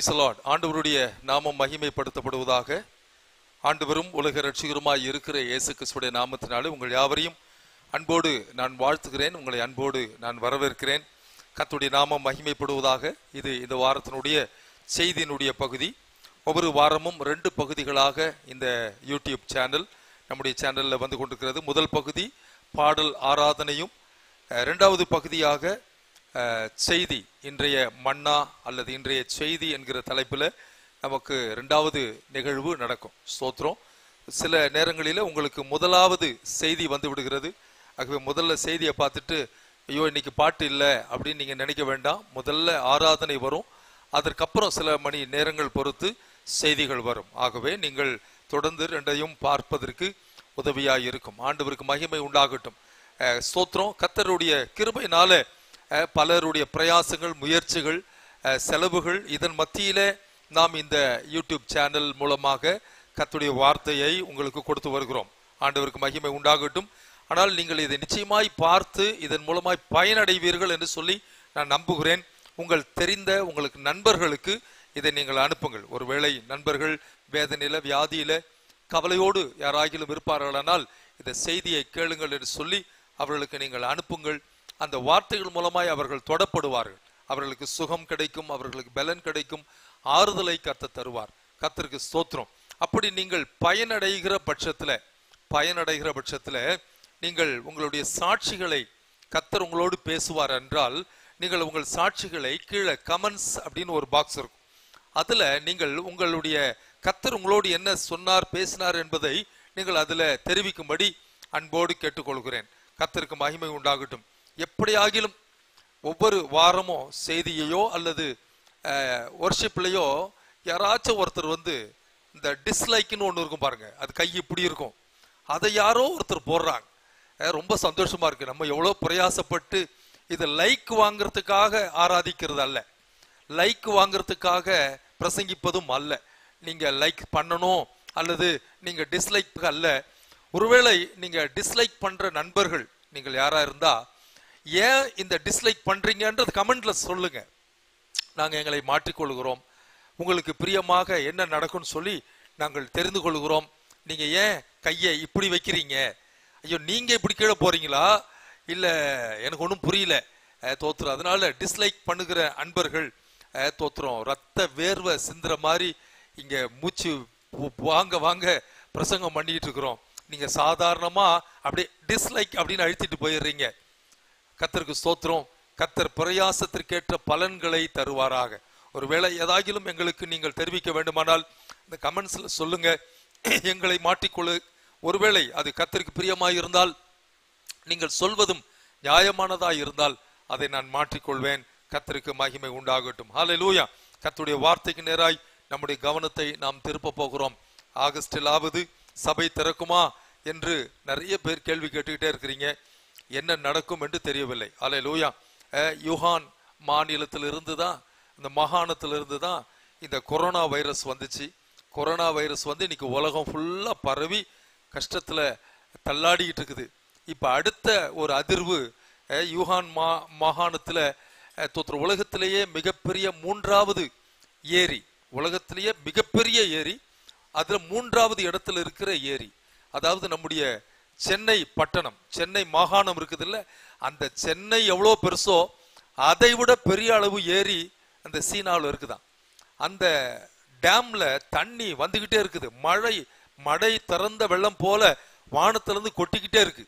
price Lord ஆண்டவருடைய நாமம் மகிமைப்படுத்தப்படுவதாக ஆண்டவரும் உலக ரட்சிகருமாய் இருக்கிற இயேசு கிறிஸ்துடைய நாமத்தினாலே உங்கள் யாவரையும் அன்போடு நான் வாழ்த்துகிறேன் உங்களை அன்போடு நான் வரவேற்கிறேன் கர்த்தருடைய நாமம் மகிமைப்படுவதாக இது இந்த வாரத்தினுடைய செய்தியினுடைய பகுதி ஒவ்வொரு வாரமும் ரெண்டு பகுதிகளாக இந்த யூடியூப் சேனல் நம்முடைய சேனலில் வந்து கொண்டிருக்கிறது முதல் பகுதி பாடல் ஆராதனையும் அஹ், இரண்டாவது பகுதியாக அஹ், செய்தி இன்றைய மன்னா அல்லது இன்றைய செய்தி என்கிற தலைப்பில் நமக்கு ரெண்டாவது நிகழ்வு நடக்கும் ஸ்தோத்திரம் சில நேரங்களில் உங்களுக்கு முதலாவது செய்தி வந்து விடுகிறது ஆகவே முதல்ல செய்தியை பார்த்துட்டு ஐயோ இன்னைக்கு பாட்டு இல்லை அப்படின்னு நீங்கள் நினைக்க வேண்டாம் முதல்ல ஆராதனை வரும் அதற்கப்புறம் சில மணி நேரங்கள் பொறுத்து செய்திகள் வரும் ஆகவே நீங்கள் தொடர்ந்து ரெண்டையும் பார்ப்பதற்கு உதவியாக இருக்கும் ஆண்டவருக்கு மகிமை உண்டாகட்டும் அஹ், ஸ்தோத்திரம் கத்தருடைய கிருபையினால அஹ், பலருடைய பிரயாசங்கள் முயற்சிகள் அஹ், செலவுகள் இதன் மத்தியிலே நாம் இந்த யூடியூப் சேனல் மூலமாக கர்த்தருடைய வார்த்தையை உங்களுக்கு கொடுத்து வருகிறோம் ஆண்டவருக்கு மகிமை உண்டாகட்டும் ஆனால் நீங்கள் இதை நிச்சயமாய் பார்த்து இதன் மூலமாய் பயனடைவீர்கள் என்று சொல்லி நான் நம்புகிறேன் உங்கள் தெரிந்த உங்களுக்கு நண்பர்களுக்கு இதை நீங்கள் அனுப்புங்கள் ஒருவேளை நண்பர்கள் வேதனையில வியாதியில கவலையோடு யாராகிலும் இருப்பார்களானால் இந்த செய்தியை கேளுங்கள் என்று சொல்லி அவர்களுக்கு நீங்கள் அனுப்புங்கள் அந்த வார்த்தைகள் மூலமாய் அவர்கள் தொடப்படுவார்கள் அவர்களுக்கு சுகம் கிடைக்கும் அவர்களுக்கு பலன் கிடைக்கும் ஆறுதலை கத்த தருவார் கத்தருக்கு ஸ்தோத்திரம் அப்படி நீங்கள் பயனடைகிற பட்சத்துல பயனடைகிற பட்சத்துல நீங்கள் உங்களுடைய சாட்சிகளை கத்தர் உங்களோடு பேசுவார் என்றால் நீங்கள் உங்கள் சாட்சிகளை கீழே கமெண்ட்ஸ் அப்படின்னு ஒரு பாக்ஸ் இருக்கும் அதுல நீங்கள் உங்களுடைய கத்தர் உங்களோடு என்ன சொன்னார் பேசினார் என்பதை நீங்கள் அதுல தெரிவிக்கும்படி அன்போடு கேட்டுக்கொள்கிறேன் கத்தருக்கு மகிமை உண்டாகட்டும் எப்படியாகிலும் ஒவ்வொரு வாரமும் செய்தியையோ அல்லது ஒர்ஷிப்லையோ யாராச்சும் ஒருத்தர் வந்து இந்த டிஸ்லைக்னு ஒன்று இருக்கும் பாருங்க அது கை இப்படி இருக்கும் அதை யாரோ ஒருத்தர் போடுறாங்க அஹ் ரொம்ப சந்தோஷமா இருக்கு நம்ம எவ்வளோ பிரயாசப்பட்டு இதை லைக் வாங்குறதுக்காக ஆராதிக்கிறது அல்ல லைக் வாங்குறதுக்காக பிரசங்கிப்பதும் அல்ல நீங்க லைக் பண்ணணும் அல்லது நீங்க டிஸ்லைக் அல்ல ஒருவேளை நீங்க டிஸ்லைக் பண்ற நண்பர்கள் நீங்கள் யாரா இருந்தா ஏன் இந்த டிஸ்லைக் பண்றீங்கன்றது கமெண்ட்ல சொல்லுங்க நாங்கள் எங்களை மாற்றிக்கொள்கிறோம் உங்களுக்கு பிரியமாக என்ன நடக்கும்னு சொல்லி நாங்கள் தெரிந்து கொள்கிறோம் நீங்க ஏன் கையை இப்படி வைக்கிறீங்க ஐயோ நீங்க இப்படி கீழே போறீங்களா இல்ல எனக்கு ஒன்றும் புரியல அஹ், தோத்துறோம் அதனால டிஸ்லைக் பண்ணுகிற அன்பர்கள் அஹ், தோத்துறோம் ரத்த வேர்வை சிந்துற மாதிரி இங்க மூச்சு பு- வாங்க வாங்க பிரசங்கம் பண்ணிட்டு இருக்கிறோம் நீங்க சாதாரணமா அப்படியே டிஸ்லைக் அப்படின்னு அழுத்திட்டு போயிடுறீங்க கத்தருக்கு ஸ்தோத்திரம் கத்தர் பிரயாசத்திற்கேற்ற பலன்களை தருவாராக ஒருவேளை ஏதாகிலும் எங்களுக்கு நீங்கள் தெரிவிக்க வேண்டுமானால் இந்த கமெண்ட்ஸ்ல சொல்லுங்க எங்களை மாற்றிக்கொள்ளு ஒருவேளை அது கத்தருக்கு பிரியமாய் இருந்தால் நீங்கள் சொல்வதும் நியாயமானதாய் இருந்தால் அதை நான் மாற்றிக்கொள்வேன் கத்தருக்கு மகிமை உண்டாகட்டும் ஹalleluya கர்த்தருடைய வார்த்தைக்கு நேராய் நம்முடைய கவனத்தை நாம் திருப்ப போகிறோம் ஆகஸ்டிலாவது சபை திறக்குமா என்று நிறைய பேர் கேள்வி கேட்டுக்கிட்டே இருக்கிறீங்க என்ன நடக்கும் என்று தெரியவில்லை ஹalleluya அஹ், யுஹான் மாநிலத்தில் இருந்து தான் இந்த மாகாணத்தில் இருந்து தான் இந்த கொரோனா வைரஸ் வந்துச்சு கொரோனா வைரஸ் வந்து இன்னைக்கு உலகம் ஃபுல்லா பரவி கஷ்டத்துல தள்ளாடிக்கிட்டு இருக்குது இப்ப அடுத்த ஒரு அதிர்வு அஹ், யூஹான் மா மாகாணத்துல அஹ், தோற்ற உலகத்திலேயே மிகப்பெரிய மூன்றாவது ஏரி உலகத்திலேயே மிகப்பெரிய ஏரி அதுல மூன்றாவது இடத்துல இருக்கிற ஏரி அதாவது நம்முடைய சென்னை பட்டணம் சென்னை மாகாணம் இருக்குது இல்ல அந்த சென்னை எவ்வளோ பெருசோ அதை விட பெரிய அளவு ஏரி அந்த சீனாவில் இருக்குதாம் அந்த டேம்ல தண்ணி வந்துகிட்டே இருக்குது மழை மழை திறந்த வெள்ளம் போல வானத்துல இருந்து கொட்டிக்கிட்டே இருக்கு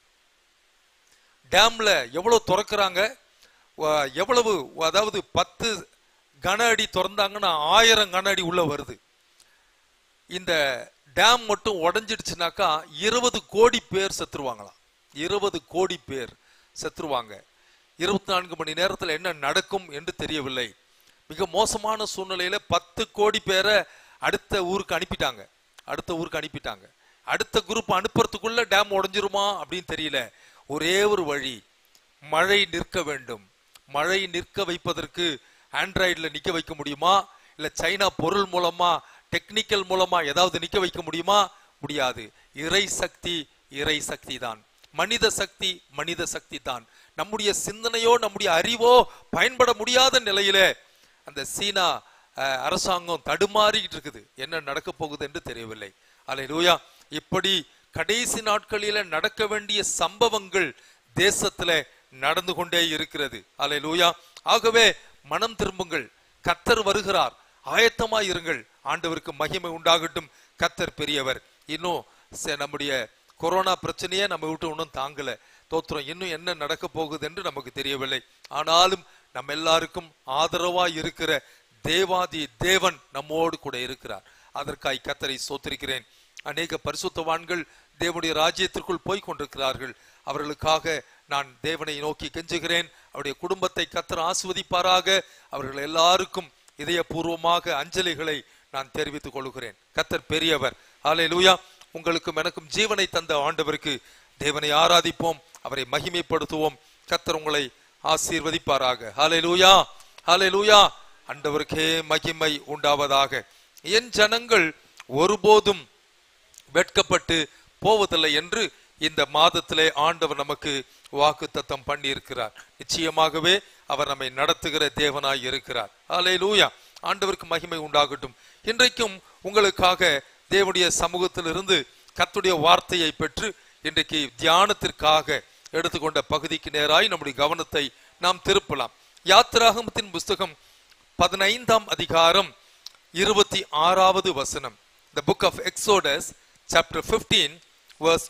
டேம்ல எவ்வளவு திறக்கிறாங்க வ- எவ்வளவு அதாவது பத்து கன அடி திறந்தாங்கன்னா ஆயிரம் கன அடி உள்ள வருது இந்த டேம் மட்டும் உடஞ்சிடுச்சுனாக்கா இருபது கோடி பேர் செத்துருவாங்களாம் இருபது கோடி பேர் செத்துருவாங்க இருபத்தி நான்கு மணி நேரத்தில் என்ன நடக்கும் என்று தெரியவில்லை மிக மோசமான சூழ்நிலையில பத்து கோடி பேரை அடுத்த ஊருக்கு அனுப்பிட்டாங்க அடுத்த ஊருக்கு அனுப்பிட்டாங்க அடுத்த குரூப் அனுப்புறதுக்குள்ள டேம் உடைஞ்சிருமா அப்படின்னு தெரியல ஒரே ஒரு வழி மழை நிற்க வேண்டும் மழை நிற்க வைப்பதற்கு ஆண்ட்ராய்டில் நிக்க வைக்க முடியுமா இல்ல சைனா பொருள் மூலமா டெக்னிக்கல் மூலமா ஏதாவது நிக்க வைக்க முடியுமா முடியாது இறை சக்தி இறை சக்தி தான் மனித சக்தி மனித சக்தி தான் நம்முடைய சிந்தனையோ நம்முடைய அறிவோ பயன்பட முடியாத நிலையில அந்த சீனா அஹ், அரசாங்கம் தடுமாறிக்கிட்டு இருக்குது என்ன நடக்க போகுது என்று தெரியவில்லை அல்லேலூயா இப்படி கடைசி நாட்களில நடக்க வேண்டிய சம்பவங்கள் தேசத்துல நடந்து கொண்டே இருக்கிறது அல்லேலூயா ஆகவே மனம் திரும்புங்கள் கத்தர் வருகிறார் ஆயத்தமாய் இருங்கள் ஆண்டவருக்கு மகிமை உண்டாகட்டும் கத்தர் பெரியவர் இன்னும் ச- நம்முடைய கொரோனா பிரச்சனையே நம்ம விட்டு ஒன்றும் தாங்கல தோத்திரம் இன்னும் என்ன நடக்க போகுது என்று நமக்கு தெரியவில்லை ஆனாலும் நம்ம எல்லாருக்கும் ஆதரவாய் இருக்கிற தேவாதி தேவன் நம்மோடு கூட இருக்கிறார் அதற்காய் கத்தரை சோத்திருக்கிறேன் அநேக பரிசுத்தவான்கள் தேவனுடைய ராஜ்யத்திற்குள் போய் கொண்டிருக்கிறார்கள் அவர்களுக்காக நான் தேவனை நோக்கி கெஞ்சுகிறேன் அவருடைய குடும்பத்தை கத்தர் ஆஸ்வதிப்பாராக அவர்கள் எல்லாருக்கும் இதயபூர்வமாக அஞ்சலிகளை நான் தெரிவித்துக் கொள்கிறேன் கத்தர் பெரியவர் ஹalleluya உங்களுக்கும் எனக்கும் ஜீவனை தந்த ஆண்டவருக்கு தேவனை ஆராதிப்போம் அவரை மகிமைப்படுத்துவோம் கத்தர் உங்களை ஆசீர்வதிப்பாராக ஹalleluya ஹalleluya ஆண்டவருக்கே மகிமை உண்டாவதாக என் ஜனங்கள் ஒருபோதும் வெட்கப்பட்டு போவதில்லை என்று இந்த மாதத்திலே ஆண்டவர் நமக்கு வாக்கு தத்தம் பண்ணியிருக்கிறார் நிச்சயமாகவே அவர் நம்மை நடத்துகிற தேவனாய் இருக்கிறார் அல்லேலூயா ஆண்டவருக்கு மகிமை உண்டாகட்டும் இன்றைக்கும் உங்களுக்காக தேவனுடைய சமூகத்திலிருந்து கர்த்தருடைய வார்த்தையை பெற்று இன்றைக்கு தியானத்திற்காக எடுத்துக்கொண்ட பகுதிக்கு நேராய் நம்முடைய கவனத்தை நாம் திருப்பலாம் யாத்திராகமத்தின் புஸ்தகம் பதினைந்தாம் அதிகாரம் இருபத்தி ஆறாவது வசனம் the book of exodus chapter 15 verse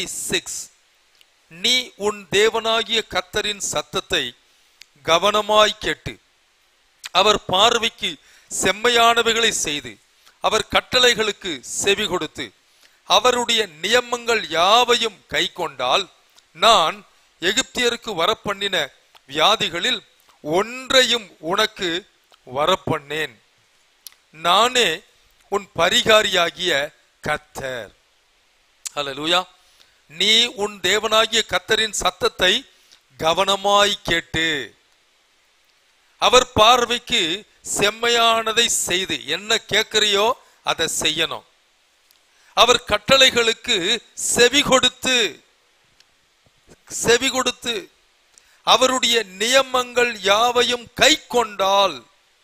26 நீ உன் தேவனாகிய கர்த்தரின் சத்தத்தை கவனமாய் கேட்டு அவர் பார்வைக்கு செம்மையானவைகளை செய்து அவர் கட்டளைகளுக்கு செவி கொடுத்து அவருடைய நியமங்கள் யாவையும் கைக்கொண்டால் நான் எகிப்தியருக்கு வரப்பண்ணின வியாதிகளில் ஒன்றையும் உனக்கு வரப்பண்ணேன் நானே உன் பரிகாரியாகிய கத்தர் ஹalleluya நீ உன் தேவனாகிய கத்தரின் சத்தத்தை கவனமாய் கேட்டு அவர் பார்வைக்கு செம்மையானதை செய்து என்ன கேட்கறியோ அதை செய்யணும் அவர் கட்டளைகளுக்கு செவி கொடுத்து செவி கொடுத்து அவருடைய நியமங்கள் யாவையும் கை கொண்டால்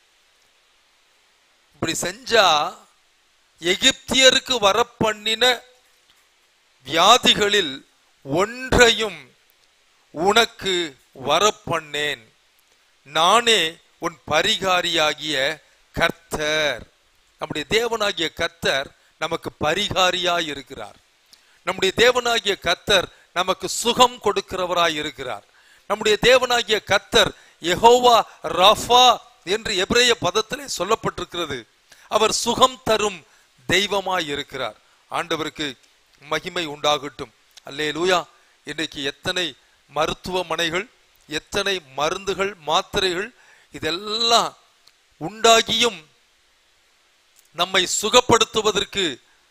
இப்படி செஞ்சா எகிப்தியருக்கு வரப்பண்ணின வியாதிகளில் ஒன்றையும் உனக்கு வரப்பண்ணேன் நானே உன் பரிகாரியாகிய கர்த்தர் நம்முடைய தேவனாகிய கர்த்தர் நமக்கு பரிகாரியாய் இருக்கிறார் நம்முடைய தேவனாகிய கர்த்தர் நமக்கு சுகம் கொடுக்கிறவராய் இருக்கிறார் நம்முடைய தேவனாகிய கர்த்தர் யெகோவா ராஃபா என்று எபிரேய பதத்திலே சொல்லப்பட்டிருக்கிறது அவர் சுகம் தரும் தெய்வமாய் இருக்கிறார் ஆண்டவருக்கு மகிமை உண்டாகட்டும் அல்லேலூயா இன்றைக்கு எத்தனை மருத்துவமனைகள் எத்தனை மருந்துகள் மாத்திரைகள் இதெல்லாம் உண்டாகியும் நம்மை சுகப்படுத்துவதற்கு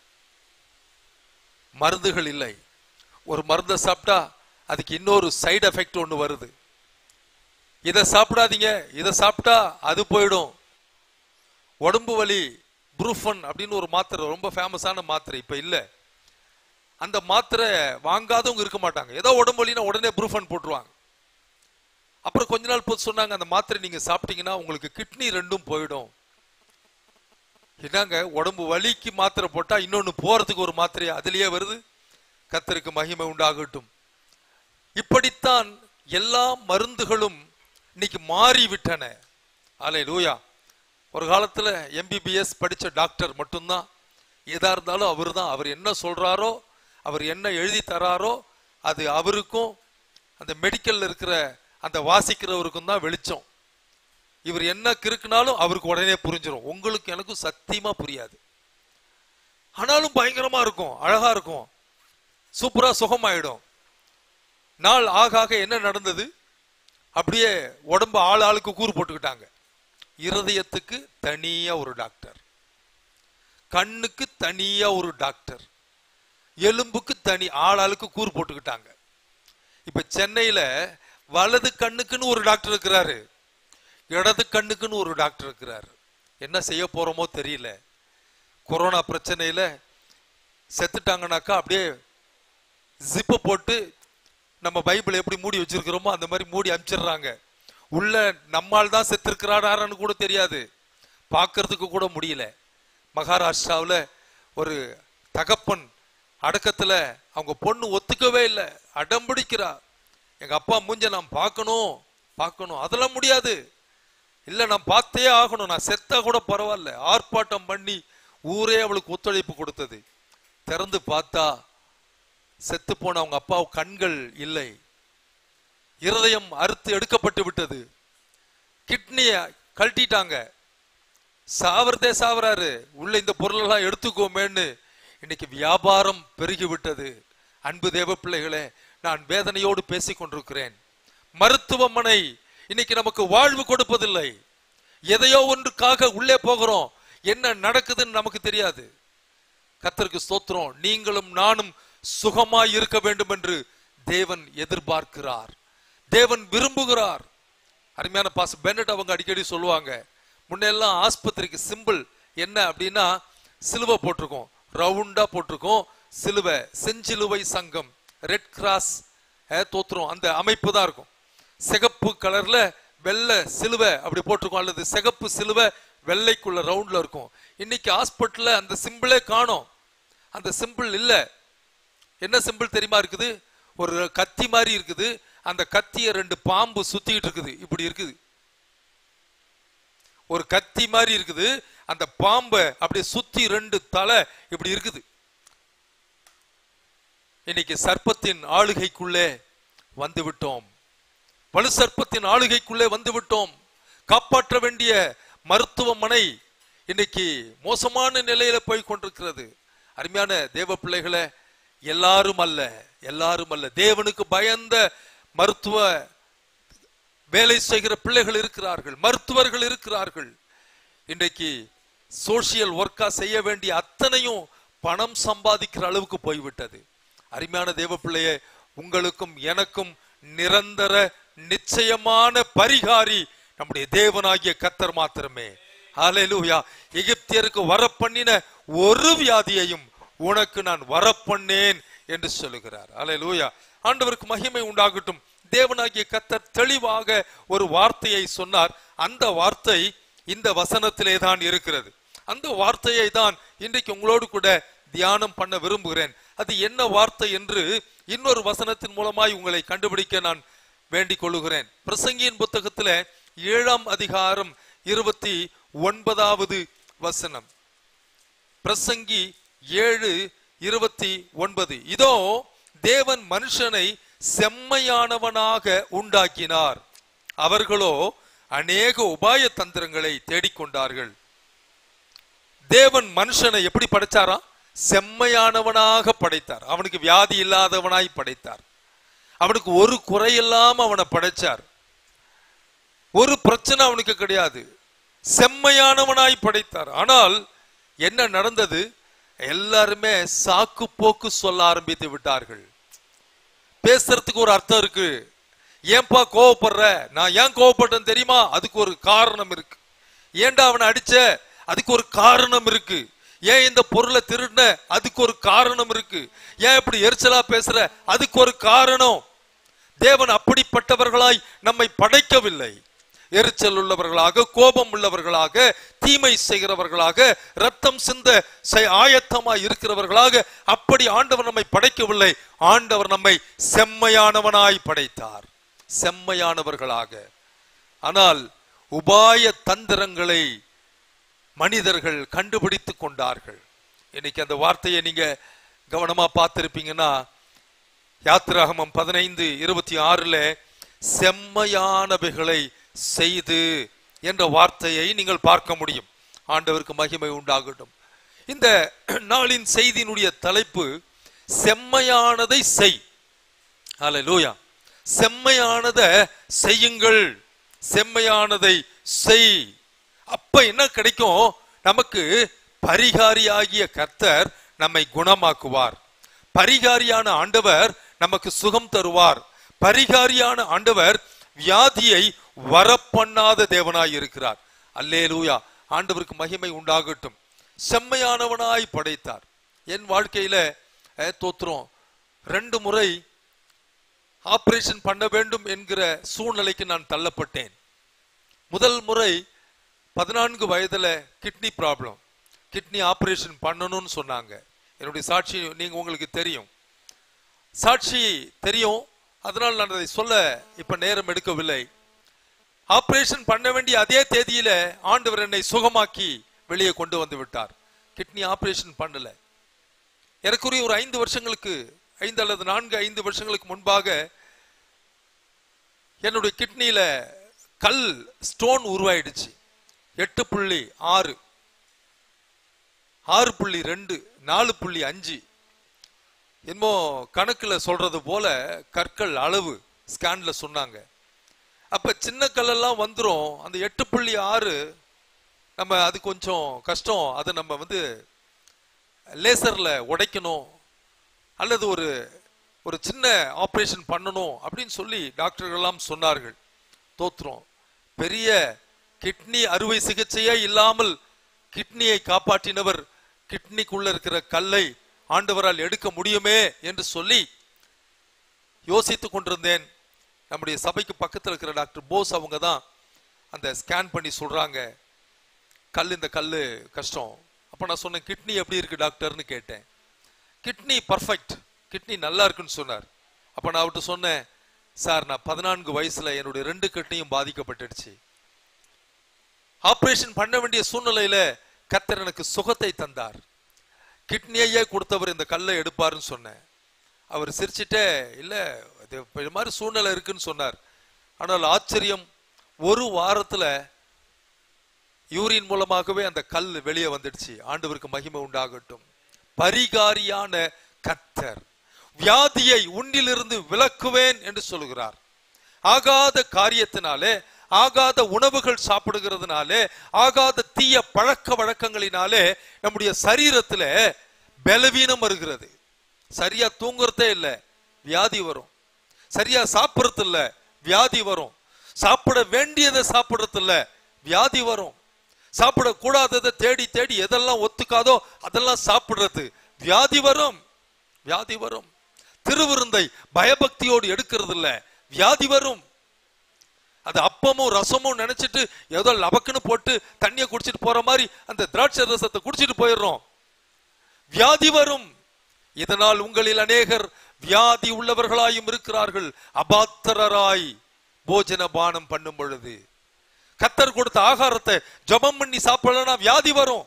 மருந்துகள் இல்லை ஒரு மருந்தை சாப்பிட்டா அதுக்கு இன்னொரு சைடு எஃபெக்ட் ஒன்று வருது இதை சாப்பிடாதீங்க இதை சாப்பிட்டா அது போயிடும் உடம்பு வலி ப்ரூஃபன் அப்படின்னு ஒரு மாத்திரை ரொம்ப ஃபேமஸான மாத்திரை இப்ப இல்ல அந்த மாத்திரை வாங்காதவங்க இருக்க மாட்டாங்க ஏதோ உடம்பு வலினா உடனே ப்ரூஃபன் போட்டுருவாங்க அப்புறம் கொஞ்ச நாள் போது சொன்னாங்க அந்த மாத்திரை நீங்க சாப்பிட்டீங்கன்னா உங்களுக்கு கிட்னி ரெண்டும் போயிடும் என்னங்க உடம்பு வலிக்கு மாத்திரை போட்டா இன்னொன்னு போறதுக்கு ஒரு மாத்திரை அதுலயே வருது கத்தருக்கு மகிமை உண்டாகட்டும் இப்படித்தான் எல்லா மருந்துகளும் இன்னைக்கு மாறிவிட்டன அலை லூயா ஒரு காலத்துல எம்பிபிஎஸ் படிச்ச டாக்டர் மட்டும்தான் எதா இருந்தாலும் அவர் தான் அவர் என்ன சொல்றாரோ அவர் என்ன எழுதி தராரோ அது அவருக்கும் அந்த மெடிக்கல்ல இருக்கிற அந்த வாசிக்கிறவருக்கும் தான் வெளிச்சம் இவர் என்ன கிறுக்குனாலும் அவருக்கு உடனே புரிஞ்சிடும் உங்களுக்கு எனக்கும் சத்தியமா புரியாது ஆனாலும் பயங்கரமா இருக்கும் அழகா இருக்கும் சூப்பரா சுகமாயிடும் நாள் ஆக ஆக என்ன நடந்தது அப்படியே உடம்பு ஆள் ஆளுக்கு கூறு போட்டுக்கிட்டாங்க இருதயத்துக்கு தனியா ஒரு டாக்டர் கண்ணுக்கு தனியா ஒரு டாக்டர் எலும்புக்கு தனி ஆள் ஆளுக்கு கூறு போட்டுக்கிட்டாங்க இப்ப சென்னையில வலது கண்ணுக்குன்னு ஒரு டாக்டர் இருக்கிறாரு இடது கண்ணுக்குன்னு ஒரு டாக்டர் இருக்கிறாரு என்ன செய்ய போறோமோ தெரியல கொரோனா பிரச்சனையில செத்துட்டாங்கனாக்கா அப்படியே ஜிப்பை போட்டு நம்ம பைபிள் எப்படி மூடி வச்சிருக்கிறோமோ அந்த மாதிரி மூடி அனுப்பிச்சிடுறாங்க உள்ள நம்மால் தான் செத்துருக்கிறாரான்னு கூட தெரியாது பார்க்கறதுக்கு கூட முடியல மகாராஷ்டிராவில் ஒரு தகப்பன் அடக்கத்துல அவங்க பொண்ணு ஒத்துக்கவே இல்லை அடம்பிடிக்கிறா எங்க அப்பா மூஞ்ச நான் பார்க்கணும் பார்க்கணும் அதெல்லாம் முடியாது இல்ல நான் பார்த்தே ஆகணும் நான் செத்தா கூட பரவாயில்ல ஆர்ப்பாட்டம் பண்ணி ஊரே அவளுக்கு ஒத்துழைப்பு கொடுத்தது திறந்து பார்த்தா செத்து போன அவங்க அப்பா கண்கள் இல்லை இருதயம் அறுத்து எடுக்கப்பட்டு விட்டது கிட்னிய கழட்டிட்டாங்க சாவறதே சாவறாரு உள்ள இந்த பொருளெல்லாம் எடுத்துக்கோமேன்னு இன்னைக்கு வியாபாரம் பெருகி விட்டது அன்பு தேவ பிள்ளைகளே நான் வேதனையோடு பேசிக் கொண்டிருக்கிறேன் மருத்துவமனை இன்னைக்கு நமக்கு வாழ்வு கொடுப்பதில்லை எதையோ ஒன்றுக்காக உள்ளே போகிறோம் என்ன நடக்குதுன்னு நமக்கு தெரியாது கத்தருக்கு ஸ்தோத்திரம் நீங்களும் நானும் சுகமாய் இருக்க வேண்டும் என்று தேவன் எதிர்பார்க்கிறார் தேவன் விரும்புகிறார் அருமையான பாஸ் பென்னட் அவங்க அடிக்கடி சொல்லுவாங்க முன்னெல்லாம் ஆஸ்பத்திரிக்கு சிம்பிள் என்ன அப்படின்னா சிலுவை போட்டிருக்கோம் ரவுண்டா போட்டிருக்கோம் சிலுவை செஞ்சிலுவை சங்கம் ரெட் கிராஸ் தோத்துரும் அந்த அமைப்பு தான் இருக்கும் சிகப்பு கலர்ல வெள்ளை சிலுவை அப்படி போட்டிருக்கோம் அல்லது சிகப்பு சிலுவை வெள்ளைக்குள்ள ரவுண்ட்ல இருக்கும் இன்னைக்கு ஹாஸ்பிட்டல்ல அந்த சிம்பிளே காணோம் அந்த சிம்பிள் இல்ல என்ன சிம்பிள் தெரியுமா இருக்குது ஒரு கத்தி மாதிரி இருக்குது அந்த கத்திய ரெண்டு பாம்பு சுத்திட்டு இருக்குது இப்படி இருக்குது ஒரு கத்தி மாதிரி இருக்குது அந்த பாம்பை அப்படியே சுத்தி ரெண்டு தலை இப்படி இருக்குது இன்னைக்கு சர்ப்பத்தின் ஆளுகைக்குள்ளே வந்து விட்டோம் வலு சர்ப்பத்தின் ஆளுகைக்குள்ளே வந்து விட்டோம் காப்பாற்ற வேண்டிய மருத்துவமனை இன்னைக்கு மோசமான நிலையில போய் கொண்டிருக்கிறது அருமையான தேவ பிள்ளைகளை எல்லாரும் அல்ல எல்லாரும் அல்ல தேவனுக்கு பயந்த மருத்துவ வேலை செய்கிற பிள்ளைகள் இருக்கிறார்கள் மருத்துவர்கள் இருக்கிறார்கள் இன்றைக்கு சோசியல் ஒர்க்கா செய்ய வேண்டிய அத்தனையும் பணம் சம்பாதிக்கிற அளவுக்கு போய்விட்டது அருமையான தேவ பிள்ளையே உங்களுக்கும் எனக்கும் நிரந்தர நிச்சயமான பரிகாரி நம்முடைய தேவனாகிய கத்தர் மாத்திரமே ஹalleluya எகிப்தியருக்கு வரப்பண்ணின ஒரு வியாதியையும் உனக்கு நான் வரப்பண்ணேன் என்று சொல்லுகிறார் ஹalleluya ஆண்டவருக்கு மகிமை உண்டாகட்டும் தேவனாகிய கத்தர் தெளிவாக ஒரு வார்த்தையை சொன்னார் அந்த வார்த்தை இந்த வசனத்திலே தான் இருக்கிறது அந்த வார்த்தையை தான் இன்றைக்கு உங்களோடு கூட தியானம் பண்ண விரும்புகிறேன் அது என்ன வார்த்தை என்று இன்னொரு வசனத்தின் மூலமாய் உங்களை கண்டுபிடிக்க நான் வேண்டிக் கொள்ளுகிறேன் பிரசங்கியின் புத்தகத்துல ஏழாம் அதிகாரம் இருபத்தி ஒன்பதாவது வசனம் பிரசங்கி ஏழு இருபத்தி ஒன்பது இதோ தேவன் மனுஷனை செம்மையானவனாக உண்டாக்கினார் அவர்களோ அநேக உபாய தந்திரங்களை தேடிக்கொண்டார்கள் தேவன் மனுஷனை எப்படி படைச்சாராம் செம்மையானவனாக படைத்தார் அவனுக்கு வியாதி இல்லாதவனாய் படைத்தார் அவனுக்கு ஒரு குறையில்லாம அவனை படைச்சார் ஒரு பிரச்சனை அவனுக்கு கிடையாது செம்மையானவனாய் படைத்தார் ஆனால் என்ன நடந்தது எல்லாருமே சாக்கு போக்கு சொல்ல ஆரம்பித்து விட்டார்கள் பேசுறதுக்கு ஒரு அர்த்தம் இருக்கு ஏன்பா கோவப்படுற நான் ஏன் கோவப்பட்டேன் தெரியுமா அதுக்கு ஒரு காரணம் இருக்கு ஏன்டா அவனை அடிச்ச அதுக்கு ஒரு காரணம் இருக்கு ஏன் இந்த பொருளை திருடின அதுக்கு ஒரு காரணம் இருக்கு ஏன் இப்படி எரிச்சலா பேசுற அதுக்கு ஒரு காரணம் தேவன் அப்படிப்பட்டவர்களாய் நம்மை படைக்கவில்லை எரிச்சல் உள்ளவர்களாக கோபம் உள்ளவர்களாக தீமை செய்கிறவர்களாக ரத்தம் சிந்த செய்- ஆயத்தமாய் இருக்கிறவர்களாக அப்படி ஆண்டவர் நம்மை படைக்கவில்லை ஆண்டவர் நம்மை செம்மையானவனாய் படைத்தார் செம்மையானவர்களாக ஆனால் உபாய தந்திரங்களை மனிதர்கள் கண்டுபிடித்து கொண்டார்கள் இன்னைக்கு அந்த வார்த்தையை நீங்க கவனமா பார்த்திருப்பீங்கன்னா யாத்திராகமம் பதினைந்து இருபத்தி ஆறுல செம்மையானவைகளை செய்து என்ற வார்த்தையை நீங்கள் பார்க்க முடியும் ஆண்டவருக்கு மகிமை உண்டாகட்டும் இந்த நாளின் செய்தியினுடைய தலைப்பு செம்மையானதை செய் ஹalleluya செம்மையானத செய்யுங்கள் செம்மையானதை செய் அப்ப என்ன கிடைக்கும் நமக்கு பரிகாரியாகிய கர்த்தர் நம்மை குணமாக்குவார் பரிகாரியான ஆண்டவர் நமக்கு சுகம் தருவார் பரிகாரியான ஆண்டவர் வியாதியை வரப்பண்ணாத தேவனாய் இருக்கிறார் அல்லேலூயா ஆண்டவருக்கு மகிமை உண்டாகட்டும் செம்மையானவனாய் படைத்தார் என் வாழ்க்கையில அஹ், தோத்திரம் ரெண்டு முறை ஆபரேஷன் பண்ண வேண்டும் என்கிற சூழ்நிலைக்கு நான் தள்ளப்பட்டேன் முதல் முறை பதினான்கு வயதுல கிட்னி ப்ராப்ளம் கிட்னி ஆபரேஷன் பண்ணணும்னு சொன்னாங்க என்னுடைய சாட்சி நீங்க உங்களுக்கு தெரியும் சாட்சி தெரியும் அதனால் நான் அதை சொல்ல இப்ப நேரம் எடுக்கவில்லை ஆபரேஷன் பண்ண வேண்டிய அதே தேதியில ஆண்டவர் என்னை சுகமாக்கி வெளியே கொண்டு வந்து விட்டார் கிட்னி ஆபரேஷன் பண்ணல எனக்குரிய ஒரு ஐந்து வருஷங்களுக்கு ஐந்து அல்லது நான்கு ஐந்து வருஷங்களுக்கு முன்பாக என்னுடைய கிட்னியில கல் ஸ்டோன் உருவாயிடுச்சு எட்டு புள்ளி ஆறு ஆறு புள்ளி ரெண்டு நாலு புள்ளி அஞ்சு என்னமோ கணக்குல சொல்றது போல கற்கள் அளவு ஸ்கேன்ல சொன்னாங்க அப்ப சின்ன கல்லெல்லாம் வந்துரும் அந்த எட்டு புள்ளி ஆறு நம்ம அது கொஞ்சம் கஷ்டம் அதை நம்ம வந்து லேசர்ல உடைக்கணும் அல்லது ஒரு ஒரு சின்ன ஆபரேஷன் பண்ணணும் அப்படின்னு சொல்லி டாக்டர்கள் எல்லாம் சொன்னார்கள் தோத்துறோம் பெரிய கிட்னி அறுவை சிகிச்சையே இல்லாமல் கிட்னியை காப்பாற்றினவர் கிட்னிக்குள்ள இருக்கிற கல்லை ஆண்டவரால் எடுக்க முடியுமே என்று சொல்லி யோசித்துக் கொண்டிருந்தேன் நம்முடைய சபைக்கு பக்கத்தில் இருக்கிற டாக்டர் போஸ் அவங்க தான் அந்த ஸ்கேன் பண்ணி சொல்றாங்க கல் இந்த கல் கஷ்டம் அப்ப நான் சொன்னேன் கிட்னி எப்படி இருக்கு டாக்டர்னு கேட்டேன் கிட்னி பர்ஃபெக்ட் கிட்னி நல்லா இருக்குன்னு சொன்னார் அப்ப நான் அவர்கிட்ட சொன்னேன் சார் நான் பதினான்கு வயசுல என்னுடைய ரெண்டு கிட்னியும் பாதிக்கப்பட்டுடுச்சு ஆபரேஷன் பண்ண வேண்டிய சூழ்நிலையில கர்த்தர் எனக்கு சுகத்தை தந்தார் கிட்னியையே கொடுத்தவர் இந்த கல்லை எடுப்பாருன்னு சொன்னேன் அவர் சிரிச்சிட்டே இல்ல இது இப்ப இது மாதிரி சூழ்நிலை இருக்குன்னு சொன்னார் ஆனால் ஆச்சரியம் ஒரு வாரத்துல யூரின் மூலமாகவே அந்த கல் வெளியே வந்துடுச்சு ஆண்டவருக்கு மகிமை உண்டாகட்டும் பரிகாரியான கத்தர் வியாதியை உன்னிலிருந்து விலக்குவேன் என்று சொல்கிறார் ஆகாத காரியத்தினாலே ஆகாத உணவுகள் சாப்பிடுகிறதுனாலே ஆகாத தீய பழக்க வழக்கங்களினாலே நம்முடைய சரீரத்துல பலவீனம் வருகிறது சரியா தூங்குறதே இல்லை வியாதி வரும் சரியா சாப்பிடுறது இல்ல வியாதி வரும் சாப்பிட வேண்டியதை சாப்பிடுறது இல்ல வியாதி வரும் சாப்பிட கூடாததை தேடி தேடி எதெல்லாம் ஒத்துக்காதோ அதெல்லாம் சாப்பிடுறது வியாதி வரும் வியாதி வரும் திருவிருந்தை பயபக்தியோடு எடுக்கிறது இல்ல வியாதி வரும் அது அப்பமும் ரசமும் நினைச்சிட்டு ஏதோ லபக்குன்னு போட்டு தண்ணியை குடிச்சிட்டு போற மாதிரி அந்த திராட்சை ரசத்தை குடிச்சிட்டு போயிடுறோம் வியாதி வரும் இதனால் உங்களில் அநேகர் வியாதி உள்ளவர்களாயும் இருக்கிறார்கள் அபாத்திரராய் போஜன பானம் பண்ணும் பொழுது கத்தர் கொடுத்த ஆகாரத்தை ஜபம் பண்ணி சாப்பிடலன்னா வியாதி வரும்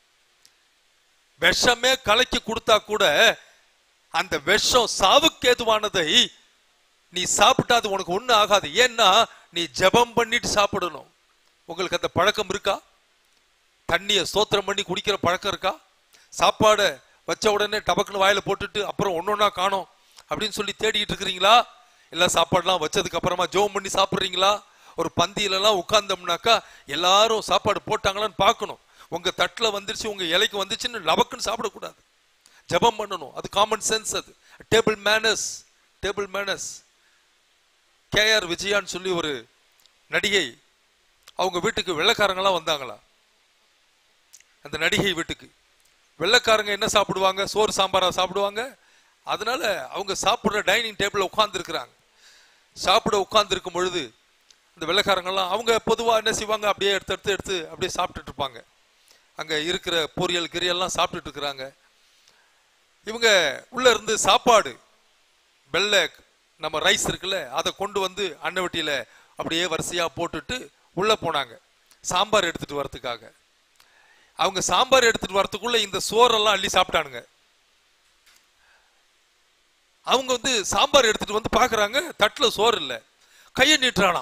விஷமே கலக்கி கொடுத்தா கூட அந்த விஷம் சாவுக்கு ஏதுவானதை நீ சாப்பிட்டா அது உனக்கு ஒண்ணு ஆகாது ஏன்னா நீ ஜெபம் பண்ணிட்டு சாப்பிடணும் உங்களுக்கு அந்த பழக்கம் இருக்கா தண்ணிய ஸ்தோத்திரம் பண்ணி குடிக்கிற பழக்கம் இருக்கா சாப்பாடை வச்ச உடனே டபக்குன்னு வாயில போட்டுட்டு அப்புறம் ஒன்னொன்னா காணோம் அப்படின்னு சொல்லி தேடிட்டு இருக்கிறீங்களா இல்ல சாப்பாடுலாம் வச்சதுக்கு அப்புறமா ஜெபம் பண்ணி சாப்பிடுறீங்களா ஒரு பந்தியில எல்லாம் உட்கார்ந்தோம்னாக்கா எல்லாரும் சாப்பாடு போட்டாங்களான்னு பார்க்கணும் உங்க தட்டுல வந்துருச்சு உங்க இலைக்கு வந்துச்சுன்னு லபக்குன்னு சாப்பிடக்கூடாது ஜெபம் பண்ணணும் அது காமன் சென்ஸ் அது table manners table manners KR விஜயான்னு சொல்லி ஒரு நடிகை அவங்க வீட்டுக்கு வெள்ளைக்காரங்களாம் வந்தாங்களா அந்த நடிகை வீட்டுக்கு வெள்ளைக்காரங்க என்ன சாப்பிடுவாங்க சோறு சாம்பாரா சாப்பிடுவாங்க அதனால அவங்க சாப்பிடுற டைனிங் டேபிள் உட்கார்ந்து இருக்கிறாங்க சாப்பிட உட்கார்ந்து பொழுது இந்த வெள்ளைக்காரங்கெல்லாம் அவங்க பொதுவா என்ன செய்வாங்க அப்படியே எடுத்து எடுத்து எடுத்து அப்படியே சாப்பிட்டுட்டு இருப்பாங்க அங்க இருக்கிற பொரியல் கிரியெல்லாம் சாப்பிட்டுட்டு இருக்கிறாங்க இவங்க உள்ள இருந்து சாப்பாடு வெள்ளை நம்ம ரைஸ் இருக்குல்ல அதை கொண்டு வந்து அன்னவட்டியில அப்படியே வரிசையா போட்டுட்டு உள்ள போனாங்க சாம்பார் எடுத்துட்டு வரதுக்காக அவங்க சாம்பார் எடுத்துட்டு வரதுக்குள்ள இந்த சோறெல்லாம் அள்ளி சாப்பிட்டானுங்க அவங்க வந்து சாம்பார் எடுத்துட்டு வந்து பாக்குறாங்க தட்டுல சோறு இல்ல கையை நீட்டுறானா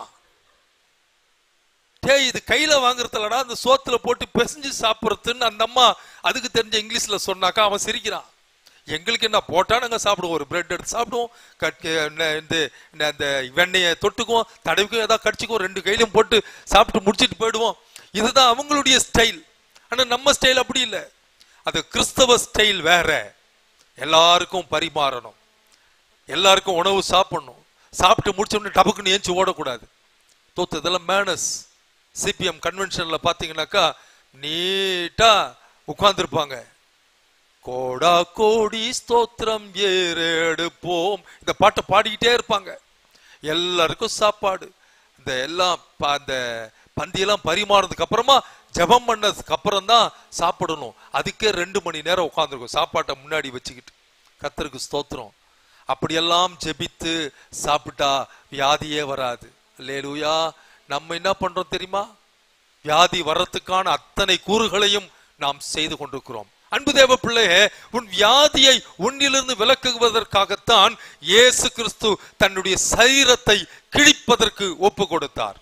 டேய் இது கையில வாங்குறதுலடா அந்த சோத்துல போட்டு பிசைஞ்சு சாப்பிடுறதுன்னு அந்த அம்மா அதுக்கு தெரிஞ்ச இங்கிலீஷ்ல சொன்னாக்கா அவன் சிரிக்கிறான் எங்களுக்கு என்ன போட்டா நாங்க சாப்பிடுவோம் ஒரு பிரெட் எடுத்து சாப்பிடுவோம் கட் என்ன இந்த இந்த- அந்த வெண்ணெயை தொட்டுக்குவோம் தடவிக்கும் ஏதாவது கடிச்சுக்குவோம் ரெண்டு கையிலும் போட்டு சாப்பிட்டு முடிச்சிட்டு போயிடுவோம் இதுதான் அவங்களுடைய ஸ்டைல் ஆனா நம்ம ஸ்டைல் அப்படி இல்லை அது கிறிஸ்தவ ஸ்டைல் வேற எல்லாருக்கும் பரிமாறணும் எல்லாருக்கும் உணவு சாப்பிடணும் சாப்பிட்டு முடிச்ச உடனே டபக்குன்னு ஏஞ்சி ஓடக்கூடாது தோத்து இதெல்லாம் மேனஸ் சிபிஎம் கன்வென்ஷன்ல பாத்தீங்கன்னாக்கா நீட்டா உட்கார்ந்துருப்பாங்க கோடா கோடி ஸ்தோத்திரம் ஏறெடுப்போம் இந்த பாட்டை பாடிக்கிட்டே இருப்பாங்க எல்லாருக்கும் சாப்பாடு இந்த எல்லாம் ப- அந்த பந்தியெல்லாம் பரிமாறதுக்கு அப்புறமா ஜெபம் பண்ணதுக்கு அப்புறம் தான் சாப்பிடணும் அதுக்கே ரெண்டு மணி நேரம் உட்காந்துருக்கும் சாப்பாட்டை முன்னாடி வச்சுக்கிட்டு கத்தருக்கு ஸ்தோத்திரம் அப்படியெல்லாம் ஜெபித்து சாப்பிட்டா வியாதியே வராது லேலுயா நம்ம என்ன பண்றோம் தெரியுமா வியாதி வர்றதுக்கான அத்தனை கூறுகளையும் நாம் செய்து கொண்டிருக்கிறோம் அன்பு தேவ பிள்ளையே உன் வியாதியை உன்னிலிருந்து விலக்குவதற்காகத்தான் இயேசு கிறிஸ்து தன்னுடைய சரீரத்தை கிழிப்பதற்கு ஒப்பு கொடுத்தார்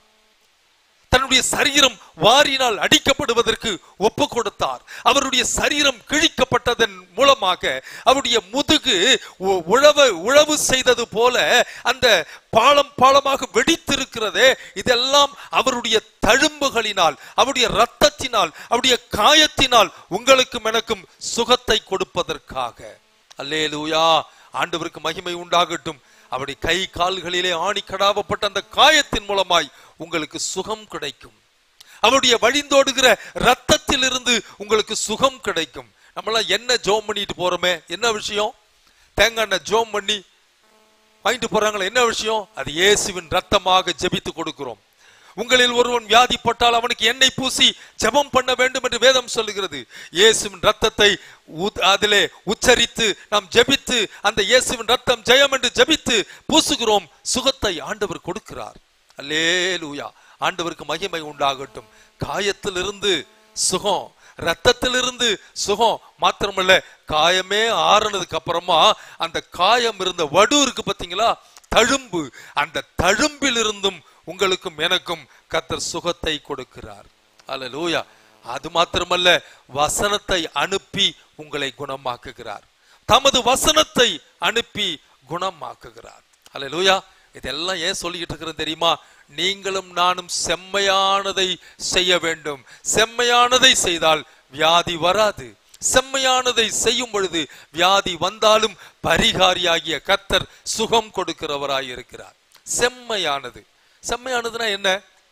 தன்னுடைய சரீரம் வாரினால் அடிக்கப்படுவதற்கு ஒப்பு கொடுத்தார் அவருடைய சரீரம் கிழிக்கப்பட்டதன் மூலமாக அவருடைய முதுகு உ- உழவு உழவு செய்தது போல அந்த பாலம் பாலமாக வெடித்திருக்கிறதே இதெல்லாம் அவருடைய தழும்புகளினால் அவருடைய ரத்தத்தினால் அவருடைய காயத்தினால் உங்களுக்கும் எனக்கும் சுகத்தை கொடுப்பதற்காக அல்லேலூயா ஆண்டவருக்கு மகிமை உண்டாகட்டும் அவருடைய கை கால்களிலே ஆணி கடாவப்பட்ட அந்த காயத்தின் மூலமாய் உங்களுக்கு சுகம் கிடைக்கும் அவருடைய வழிந்தோடுகிற ரத்தத்திலிருந்து உங்களுக்கு சுகம் கிடைக்கும் நம்மளாம் என்ன ஜோம் பண்ணிட்டு போறோமே என்ன விஷயம் தேங்காய் எண்ணெய் ஜோம் பண்ணி வாங்கிட்டு போறாங்களே என்ன விஷயம் அது இயேசுவின் ரத்தமாக ஜெபித்து கொடுக்கிறோம் உங்களில் ஒருவன் வியாதிப்பட்டால் அவனுக்கு எண்ணெய் பூசி ஜெபம் பண்ண வேண்டும் என்று வேதம் சொல்லுகிறது இயேசுவின் ரத்தத்தை உத்- அதிலே உச்சரித்து நாம் ஜெபித்து அந்த இயேசுவின் ரத்தம் ஜெயம் என்று ஜெபித்து பூசுகிறோம் சுகத்தை ஆண்டவர் கொடுக்கிறார் அல்லேலூயா ஆண்டவருக்கு மகிமை உண்டாகட்டும் காயத்திலிருந்து சுகம் ரத்தத்திலிருந்து சுகம் மாத்திரமல்ல காயமே ஆறுனதுக்கு அப்புறமா அந்த காயம் இருந்த வடு இருக்கு பாத்தீங்களா தழும்பு அந்த தழும்பிலிருந்தும் உங்களுக்கும் எனக்கும் கத்தர் சுகத்தை கொடுக்கிறார் அல்லேலூயா அது மாத்திரமல்ல வசனத்தை அனுப்பி உங்களை குணமாக்குகிறார் தமது வசனத்தை அனுப்பி குணமாக்குகிறார் அல்லேலூயா இதெல்லாம் ஏன் சொல்லிக்கிட்டு இருக்கிறேன் தெரியுமா நீங்களும் நானும் செம்மையானதை செய்ய வேண்டும் செம்மையானதை செய்தால் வியாதி வராது செம்மையானதை செய்யும் பொழுது வியாதி வந்தாலும் பரிகாரியாகிய கத்தர் சுகம் கொடுக்கிறவராய் இருக்கிறார் செம்மையானது செம்மையானதுன்னா என்ன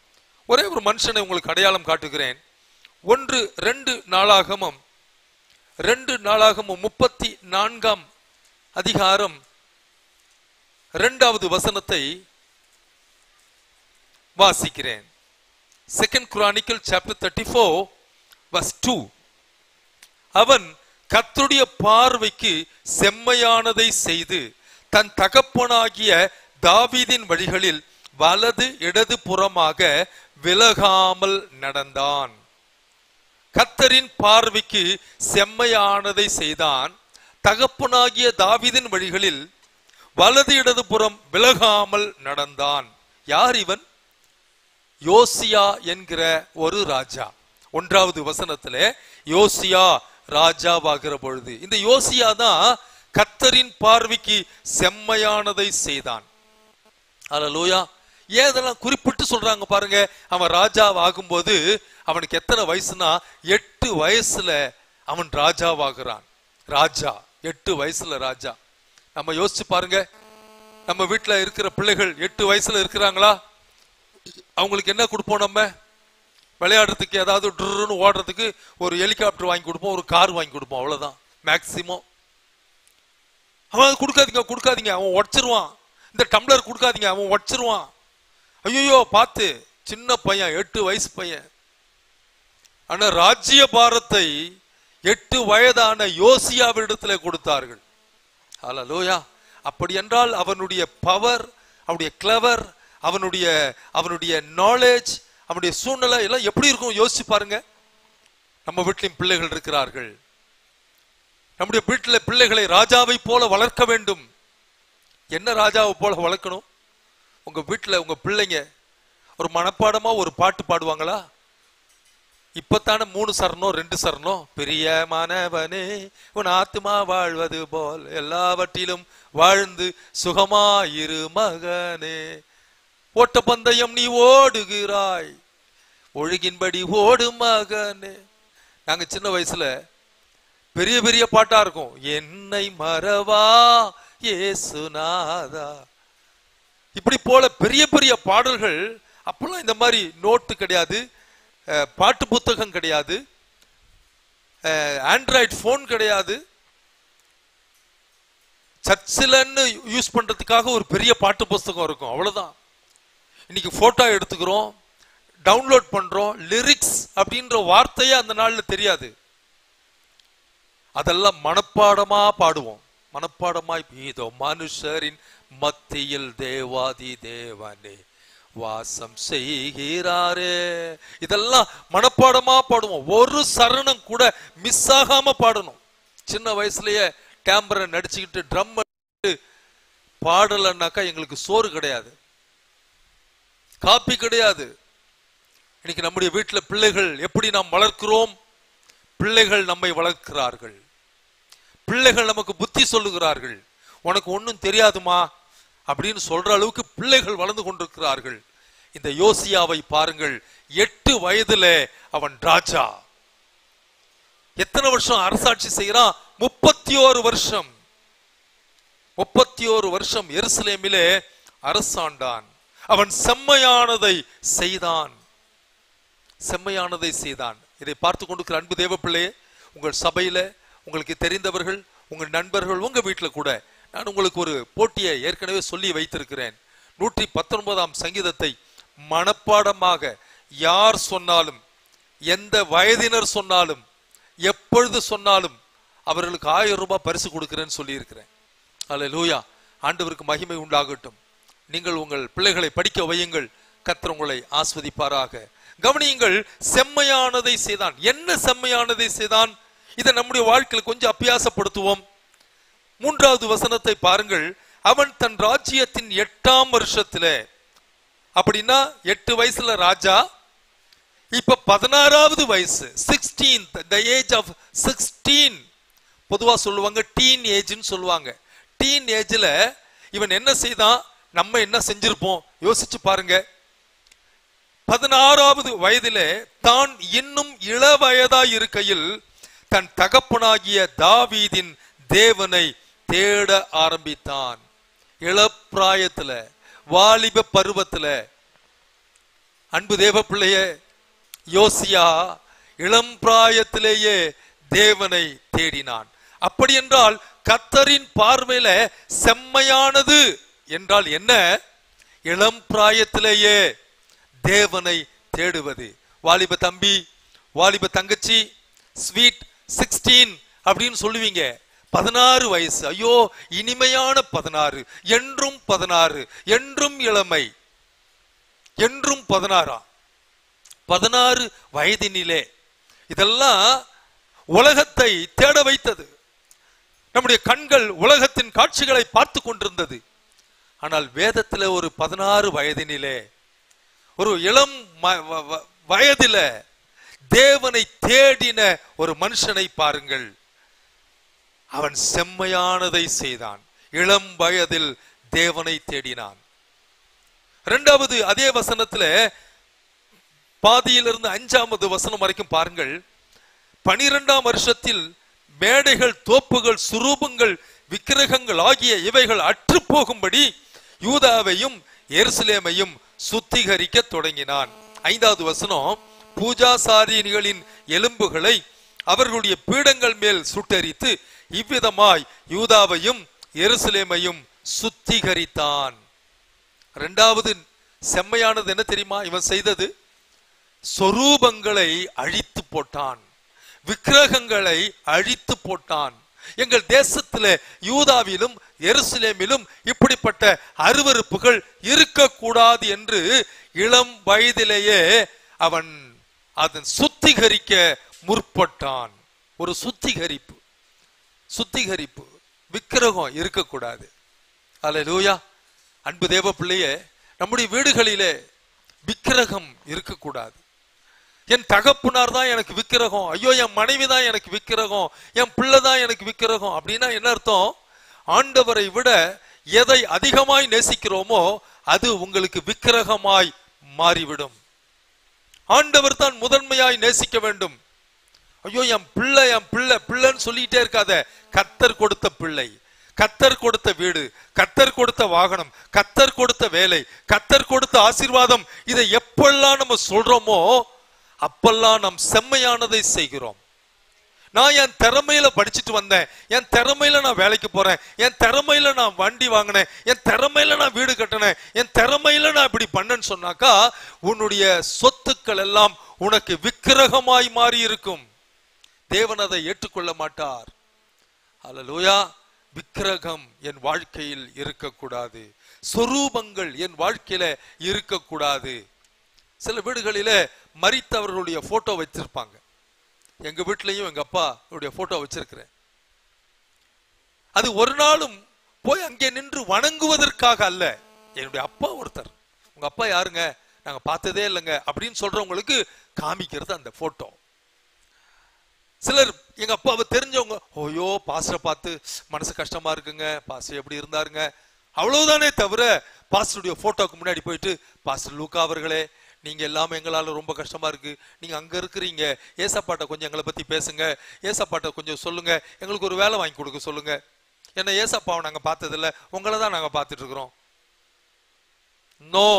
ஒரே ஒரு மனுஷனை உங்களுக்கு அடையாளம் காட்டுகிறேன் ஒன்று ரெண்டு நாளாகமும் ரெண்டு நாளாகமும் முப்பத்தி நான்காம் அதிகாரம் இரண்டாவது வசனத்தை வாசிக்கிறேன் second Chronicles chapter thirty four verse two அவன் கர்த்தருடைய பார்வைக்கு செம்மையானதை செய்து தன் தகப்பனாகிய தாவீதின் வழிகளில் வலது இடது புறமாக விலகாமல் நடந்தான் கத்தரின் பார்வைக்கு செம்மையானதை செய்தான் தகப்பனாகிய தாவீதின் வழிகளில் வலது இடது புறம் விலகாமல் நடந்தான் யார் இவன் யோசியா என்கிற ஒரு ராஜா ஒன்றாவது வசனத்திலே யோசியா ராஜாவாகிற பொழுது இந்த யோசியா தான் கத்தரின் பார்வைக்கு செம்மையானதை செய்தான் அல்லேலூயா ஏன் இதெல்லாம் குறிப்பிட்டு சொல்றாங்க பாருங்க அவன் ராஜா ஆகும்போது அவனுக்கு எத்தனை வயசுனா எட்டு வயசுல அவன் ராஜாவாகிறான் ராஜா எட்டு வயசுல ராஜா நம்ம யோசிச்சு பாருங்க நம்ம வீட்டுல இருக்கிற பிள்ளைகள் எட்டு வயசுல இருக்கிறாங்களா அவங்களுக்கு என்ன கொடுப்போம் நம்ம விளையாடுறதுக்கு ஏதாவது ட்ருன்னு ஓடுறதுக்கு ஒரு ஹெலிகாப்டர் வாங்கி கொடுப்போம் ஒரு கார் வாங்கி கொடுப்போம் அவ்வளவுதான் மேக்சிமம் அவன் கொடுக்காதீங்க கொடுக்காதீங்க அவன் உடச்சிருவான் இந்த டம்ளர் கொடுக்காதீங்க அவன் உடச்சிருவான் ஐயோ பார்த்து சின்ன பையன் எட்டு வயசு பையன் ஆனா ராஜ்ய பாரத்தை எட்டு வயதான யோசியாவிடத்துல கொடுத்தார்கள் ஹalleluya அப்படி என்றால் அவனுடைய பவர் அவனுடைய கிளவர் அவனுடைய அவனுடைய நாலேஜ் அவனுடைய சூழ்நிலை எல்லாம் எப்படி இருக்கும் யோசிச்சு பாருங்க நம்ம வீட்லயும் பிள்ளைகள் இருக்கிறார்கள் நம்முடைய வீட்டில் பிள்ளைகளை ராஜாவை போல வளர்க்க வேண்டும் என்ன ராஜாவை போல வளர்க்கணும் உங்க வீட்டில் உங்க பிள்ளைங்க ஒரு மனப்பாடமா ஒரு பாட்டு பாடுவாங்களா இப்பத்தானே மூணு சரணம் ரெண்டு சரணம் பெரிய மாணவனே உன் ஆத்மா வாழ்வது போல் எல்லாவற்றிலும் வாழ்ந்து சுகமாயிரு மகனே ஓட்டப்பந்தயம் நீ ஓடுகிறாய் ஒழுகின்படி ஓடு மகனே நாங்க சின்ன வயசுல பெரிய பெரிய பாட்டா இருக்கும் என்னை மறவா ஏசுநாதா இப்படி போல பெரிய பெரிய பாடல்கள் அப்பெல்லாம் இந்த மாதிரி நோட்டு கிடையாது அஹ், பாட்டு புத்தகம் கிடையாது ஆண்ட்ராய்டு ஃபோன் கிடையாது சர்ச்சில்னு யூஸ் பண்றதுக்காக ஒரு பெரிய பாட்டு புஸ்தகம் இருக்கும் அவ்வளவுதான் இன்னைக்கு போட்டோ எடுத்துக்கிறோம் டவுன்லோட் பண்றோம் லிரிக்ஸ் அப்படின்ற வார்த்தையே அந்த நாள்ல தெரியாது அதெல்லாம் மனப்பாடமா பாடுவோம் மனப்பாடமாய் இதோ மனுஷரின் மத்தியில் தேவாதி தேவனே வாசம் செய்கிறாரே இதெல்லாம் மனப்பாடமா பாடுவோம் ஒரு சரணம் கூட மிஸ் ஆகாம பாடணும் சின்ன வயசுலயே டேம்பரை நடிச்சுக்கிட்டு ட்ரம் பாடலைன்னாக்கா எங்களுக்கு சோறு கிடையாது காப்பி கிடையாது இன்னைக்கு நம்முடைய வீட்டில் பிள்ளைகள் எப்படி நாம் வளர்க்கிறோம் பிள்ளைகள் நம்மை வளர்க்கிறார்கள் பிள்ளைகள் நமக்கு புத்தி சொல்லுகிறார்கள் உனக்கு ஒன்றும் தெரியாதுமா அப்படின்னு சொல்ற அளவுக்கு பிள்ளைகள் வளர்ந்து கொண்டிருக்கிறார்கள் இந்த யோசியாவை பாருங்கள் எட்டு வயதுல அவன் ராஜா எத்தனை வருஷம் அரசாட்சி செய்யறான் முப்பத்தி ஓரு வருஷம் முப்பத்தி ஓரு வருஷம் எருசலேமிலே அரசாண்டான் அவன் செம்மையானதை செய்தான் செம்மையானதை செய்தான் இதை பார்த்து கொண்டிருக்கிற அன்பு தேவ பிள்ளையே உங்கள் சபையில உங்களுக்கு தெரிந்தவர்கள் உங்கள் நண்பர்கள் உங்க வீட்டில் கூட நான் உங்களுக்கு ஒரு போட்டியை ஏற்கனவே சொல்லி வைத்திருக்கிறேன் நூற்றி பத்தொன்பதாம் சங்கீதத்தை மனப்பாடமாக யார் சொன்னாலும் எந்த வயதினர் சொன்னாலும் எப்பொழுது சொன்னாலும் அவர்களுக்கு ஆயிரம் ரூபாய் பரிசு கொடுக்கிறேன்னு சொல்லியிருக்கிறேன் அல்ல லூயா ஆண்டவருக்கு மகிமை உண்டாகட்டும் நீங்கள் உங்கள் பிள்ளைகளை படிக்க வையுங்கள் கர்த்தர் உங்களை ஆஸ்வதிப்பாராக கவனியுங்கள் செம்மையானதை செய்தான் என்ன செம்மையானதை செய்தான் இதை நம்முடைய வாழ்க்கையில் கொஞ்சம் அபியாசப்படுத்துவோம் மூன்றாவது வசனத்தை பாருங்கள் அவன் தன் ராஜ்யத்தின் எட்டாம் வருஷத்துல அப்படின்னா எட்டு வயசுல ராஜா இப்ப பதினாறாவது வயசு sixteen the age of sixteen பொதுவா சொல்லுவாங்க டீன் ஏஜ்னு சொல்லுவாங்க டீன் ஏஜ்ல இவன் என்ன செய்தான் நம்ம என்ன செஞ்சிருப்போம் யோசிச்சு பாருங்க பதினாறாவது வயதிலே தான் இன்னும் இளவயதாய் இருக்கையில் தன் தகப்பனாகிய தாவீதின் தேவனை தேட ஆரம்பித்தான் இளப்பிராயத்துல வாலிப பருவத்துல அன்பு தேவ பிள்ளையே யோசியா இளம் பிராயத்திலேயே தேவனை தேடினான் அப்படி என்றால் கத்தரின் பார்வையில செம்மையானது என்றால் என்ன இளம் பிராயத்திலேயே தேவனை தேடுவது வாலிப தம்பி வாலிப தங்கச்சி ஸ்வீட் சிக்ஸ்டீன் அப்படின்னு சொல்லுவீங்க பதினாறு வயசு ஐயோ இனிமையான பதினாறு என்றும் பதினாறு என்றும் இளமை என்றும் பதினாறா பதினாறு வயதினிலே இதெல்லாம் உலகத்தை தேட வைத்தது நம்முடைய கண்கள் உலகத்தின் காட்சிகளை பார்த்து கொண்டிருந்தது ஆனால் வேதத்துல ஒரு பதினாறு வயதினிலே ஒரு இளம் ம- வ- வ- வயதில தேவனை தேடின ஒரு மனுஷனை பாருங்கள் அவன் செம்மையானதை செய்தான் இளம் வயதில் தேவனை தேடினான் இரண்டாவது அதே வசனத்துல பாதியிலிருந்து அஞ்சாவது வசனம் வரைக்கும் பாருங்கள் பனிரெண்டாம் வருஷத்தில் மேடைகள் தோப்புகள் சுரூபங்கள் விக்கிரகங்கள் ஆகிய இவைகள் அற்று போகும்படி யூதாவையும் எருசலேமையும் சுத்திகரிக்க தொடங்கினான் ஐந்தாவது வசனம் பூஜாசாரிகளின் எலும்புகளை அவர்களுடைய பீடங்கள் மேல் சுட்டரித்து இவ்விதமாய் யூதாவையும் எருசலேமையும் சுத்திகரித்தான் இரண்டாவது செம்மையானது என்ன தெரியுமா இவன் செய்தது சொரூபங்களை அழித்து போட்டான் விக்கிரகங்களை அழித்து போட்டான் எங்கள் தேசத்துல யூதாவிலும் எருசலேமிலும் இப்படிப்பட்ட அருவருப்புகள் இருக்கக்கூடாது என்று இளம் வயதிலேயே அவன் அதன் சுத்திகரிக்க முற்பட்டான் ஒரு சுத்திகரிப்பு சுத்திகரிப்பு விக்கிரகம் இருக்கக்கூடாது அல்லேலூயா அன்பு தேவ பிள்ளையே நம்முடைய வீடுகளிலே விக்கிரகம் இருக்கக்கூடாது என் தகப்பனார் தான் எனக்கு விக்கிரகம் ஐயோ என் மனைவி தான் எனக்கு விக்கிரகம் என் பிள்ளை தான் எனக்கு விக்கிரகம் அப்படின்னா என்ன அர்த்தம் ஆண்டவரை விட எதை அதிகமாய் நேசிக்கிறோமோ அது உங்களுக்கு விக்கிரகமாய் மாறிவிடும் ஆண்டவர் தான் முதன்மையாய் நேசிக்க வேண்டும் ஐயோ என் பிள்ளை என் பிள்ளை பிள்ளைன்னு சொல்லிட்டே இருக்காத கத்தர் கொடுத்த பிள்ளை கத்தர் கொடுத்த வீடு கத்தர் கொடுத்த வாகனம் கத்தர் கொடுத்த வேலை கத்தர் கொடுத்த ஆசீர்வாதம் இதை எப்பெல்லாம் நம்ம சொல்றோமோ அப்பெல்லாம் நாம் செம்மையானதை செய்கிறோம் நான் என் திறமையில படிச்சுட்டு வந்தேன் என் திறமையில நான் வேலைக்கு போறேன் என் திறமையில நான் வண்டி வாங்கினேன் என் திறமையில நான் வீடு கட்டினேன் என் திறமையில நான் இப்படி பண்ணேன்னு சொன்னாக்கா உன்னுடைய சொத்து பொருட்கள் எல்லாம் உனக்கு விக்கிரகமாய் மாறி இருக்கும் தேவன் அதை ஏற்றுக்கொள்ள மாட்டார் அல்லேலூயா விக்கிரகம் என் வாழ்க்கையில் இருக்கக்கூடாது சொரூபங்கள் என் வாழ்க்கையில இருக்கக்கூடாது சில வீடுகளில மரித்தவர்களுடைய போட்டோ வச்சிருப்பாங்க எங்க வீட்லயும் எங்க அப்பா போட்டோ வச்சிருக்கிறேன் அது ஒரு நாளும் போய் அங்கே நின்று வணங்குவதற்காக அல்ல என்னுடைய அப்பா ஒருத்தர் உங்க அப்பா யாருங்க நாங்க பார்த்ததே இல்லைங்க அப்படின்னு சொல்றவங்களுக்கு காமிக்கிறது அந்த போட்டோ சிலர் எங்க அப்பாவை தெரிஞ்சவங்க ஓயோ பாஸ்டரை பார்த்து மனசு கஷ்டமா இருக்குங்க பாஸ்டர் எப்படி இருந்தாருங்க அவ்வளவுதானே தவிர பாஸ்டருடைய போட்டோக்கு முன்னாடி போயிட்டு பாஸ்டர் லூக்கா அவர்களே நீங்க எல்லாமே எங்களால ரொம்ப கஷ்டமா இருக்கு நீங்க அங்க இருக்கிறீங்க ஏசப்பாட்ட கொஞ்சம் எங்களை பத்தி பேசுங்க ஏசப்பாட்ட கொஞ்சம் சொல்லுங்க எங்களுக்கு ஒரு வேலை வாங்கி கொடுக்க சொல்லுங்க ஏன்னா ஏசப்பாவை நாங்க பார்த்ததில்ல உங்களை தான் நாங்க பார்த்துட்டு இருக்கிறோம் நோ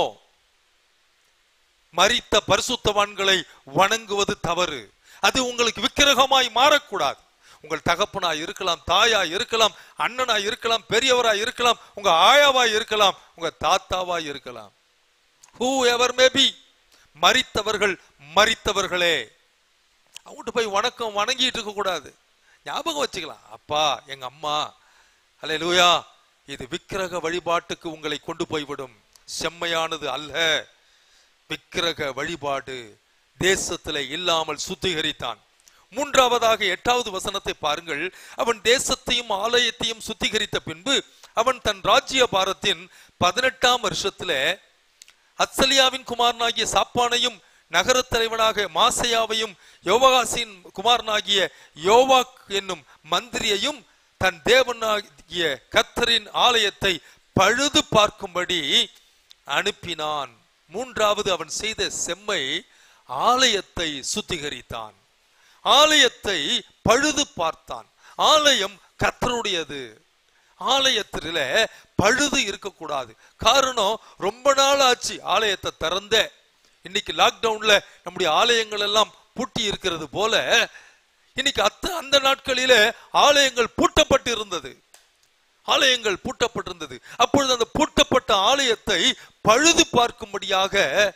மரித்த பரிசுத்தவான்களை வணங்குவது தவறு அது உங்களுக்கு விக்கிரகமாய் மாறக்கூடாது உங்கள் தகப்பனா இருக்கலாம் தாயா இருக்கலாம் அண்ணனா இருக்கலாம் பெரியவரா இருக்கலாம் உங்க ஆயாவா இருக்கலாம் உங்க தாத்தாவா இருக்கலாம் ஹூ எவர் மேபி மரித்தவர்கள் மரித்தவர்களே அவங்ககிட்ட போய் வணக்கம் வணங்கிட்டு இருக்க கூடாது ஞாபகம் வச்சுக்கலாம் அப்பா எங்க அம்மா அல்ல லூயா இது விக்கிரக வழிபாட்டுக்கு உங்களை கொண்டு போய்விடும் செம்மையானது அல்ல விக்கிரக வழிபாடு தேசத்திலே இல்லாமல் சுத்திகரித்தான் மூன்றாவதாக எட்டாவது வசனத்தை பாருங்கள் அவன் தேசத்தையும் ஆலயத்தையும் சுத்திகரித்த பின்பு அவன் தன் ராஜ்ய பாரத்தின் பதினெட்டாம் வருஷத்திலே அத்சலியாவின் குமாரனாகிய சாப்பானையும் நகரத் தலைவனாக மாசையாவையும் யோவகாசின் குமாரனாகிய யோவாக் என்னும் மந்திரியையும் தன் தேவனாகிய கத்தரின் ஆலயத்தை பழுது பார்க்கும்படி அனுப்பினான் மூன்றாவது அவன் செய்த செம்மை ஆலயத்தை சுத்திகரித்தான் ஆலயத்தை பழுது பார்த்தான் ஆலயம் கத்தருடையது ஆலயத்தில பழுது இருக்கக்கூடாது காரணம் ரொம்ப நாள் ஆச்சு ஆலயத்தை திறந்த இன்னைக்கு லாக்டவுன்ல நம்முடைய ஆலயங்கள் எல்லாம் பூட்டி இருக்கிறது போல இன்னைக்கு அத்த அந்த நாட்களில ஆலயங்கள் பூட்டப்பட்டு இருந்தது ஆலயங்கள் பூட்டப்பட்டிருந்தது அப்பொழுது அந்த பூட்டப்பட்ட ஆலயத்தை பழுது பார்க்கும்படியாக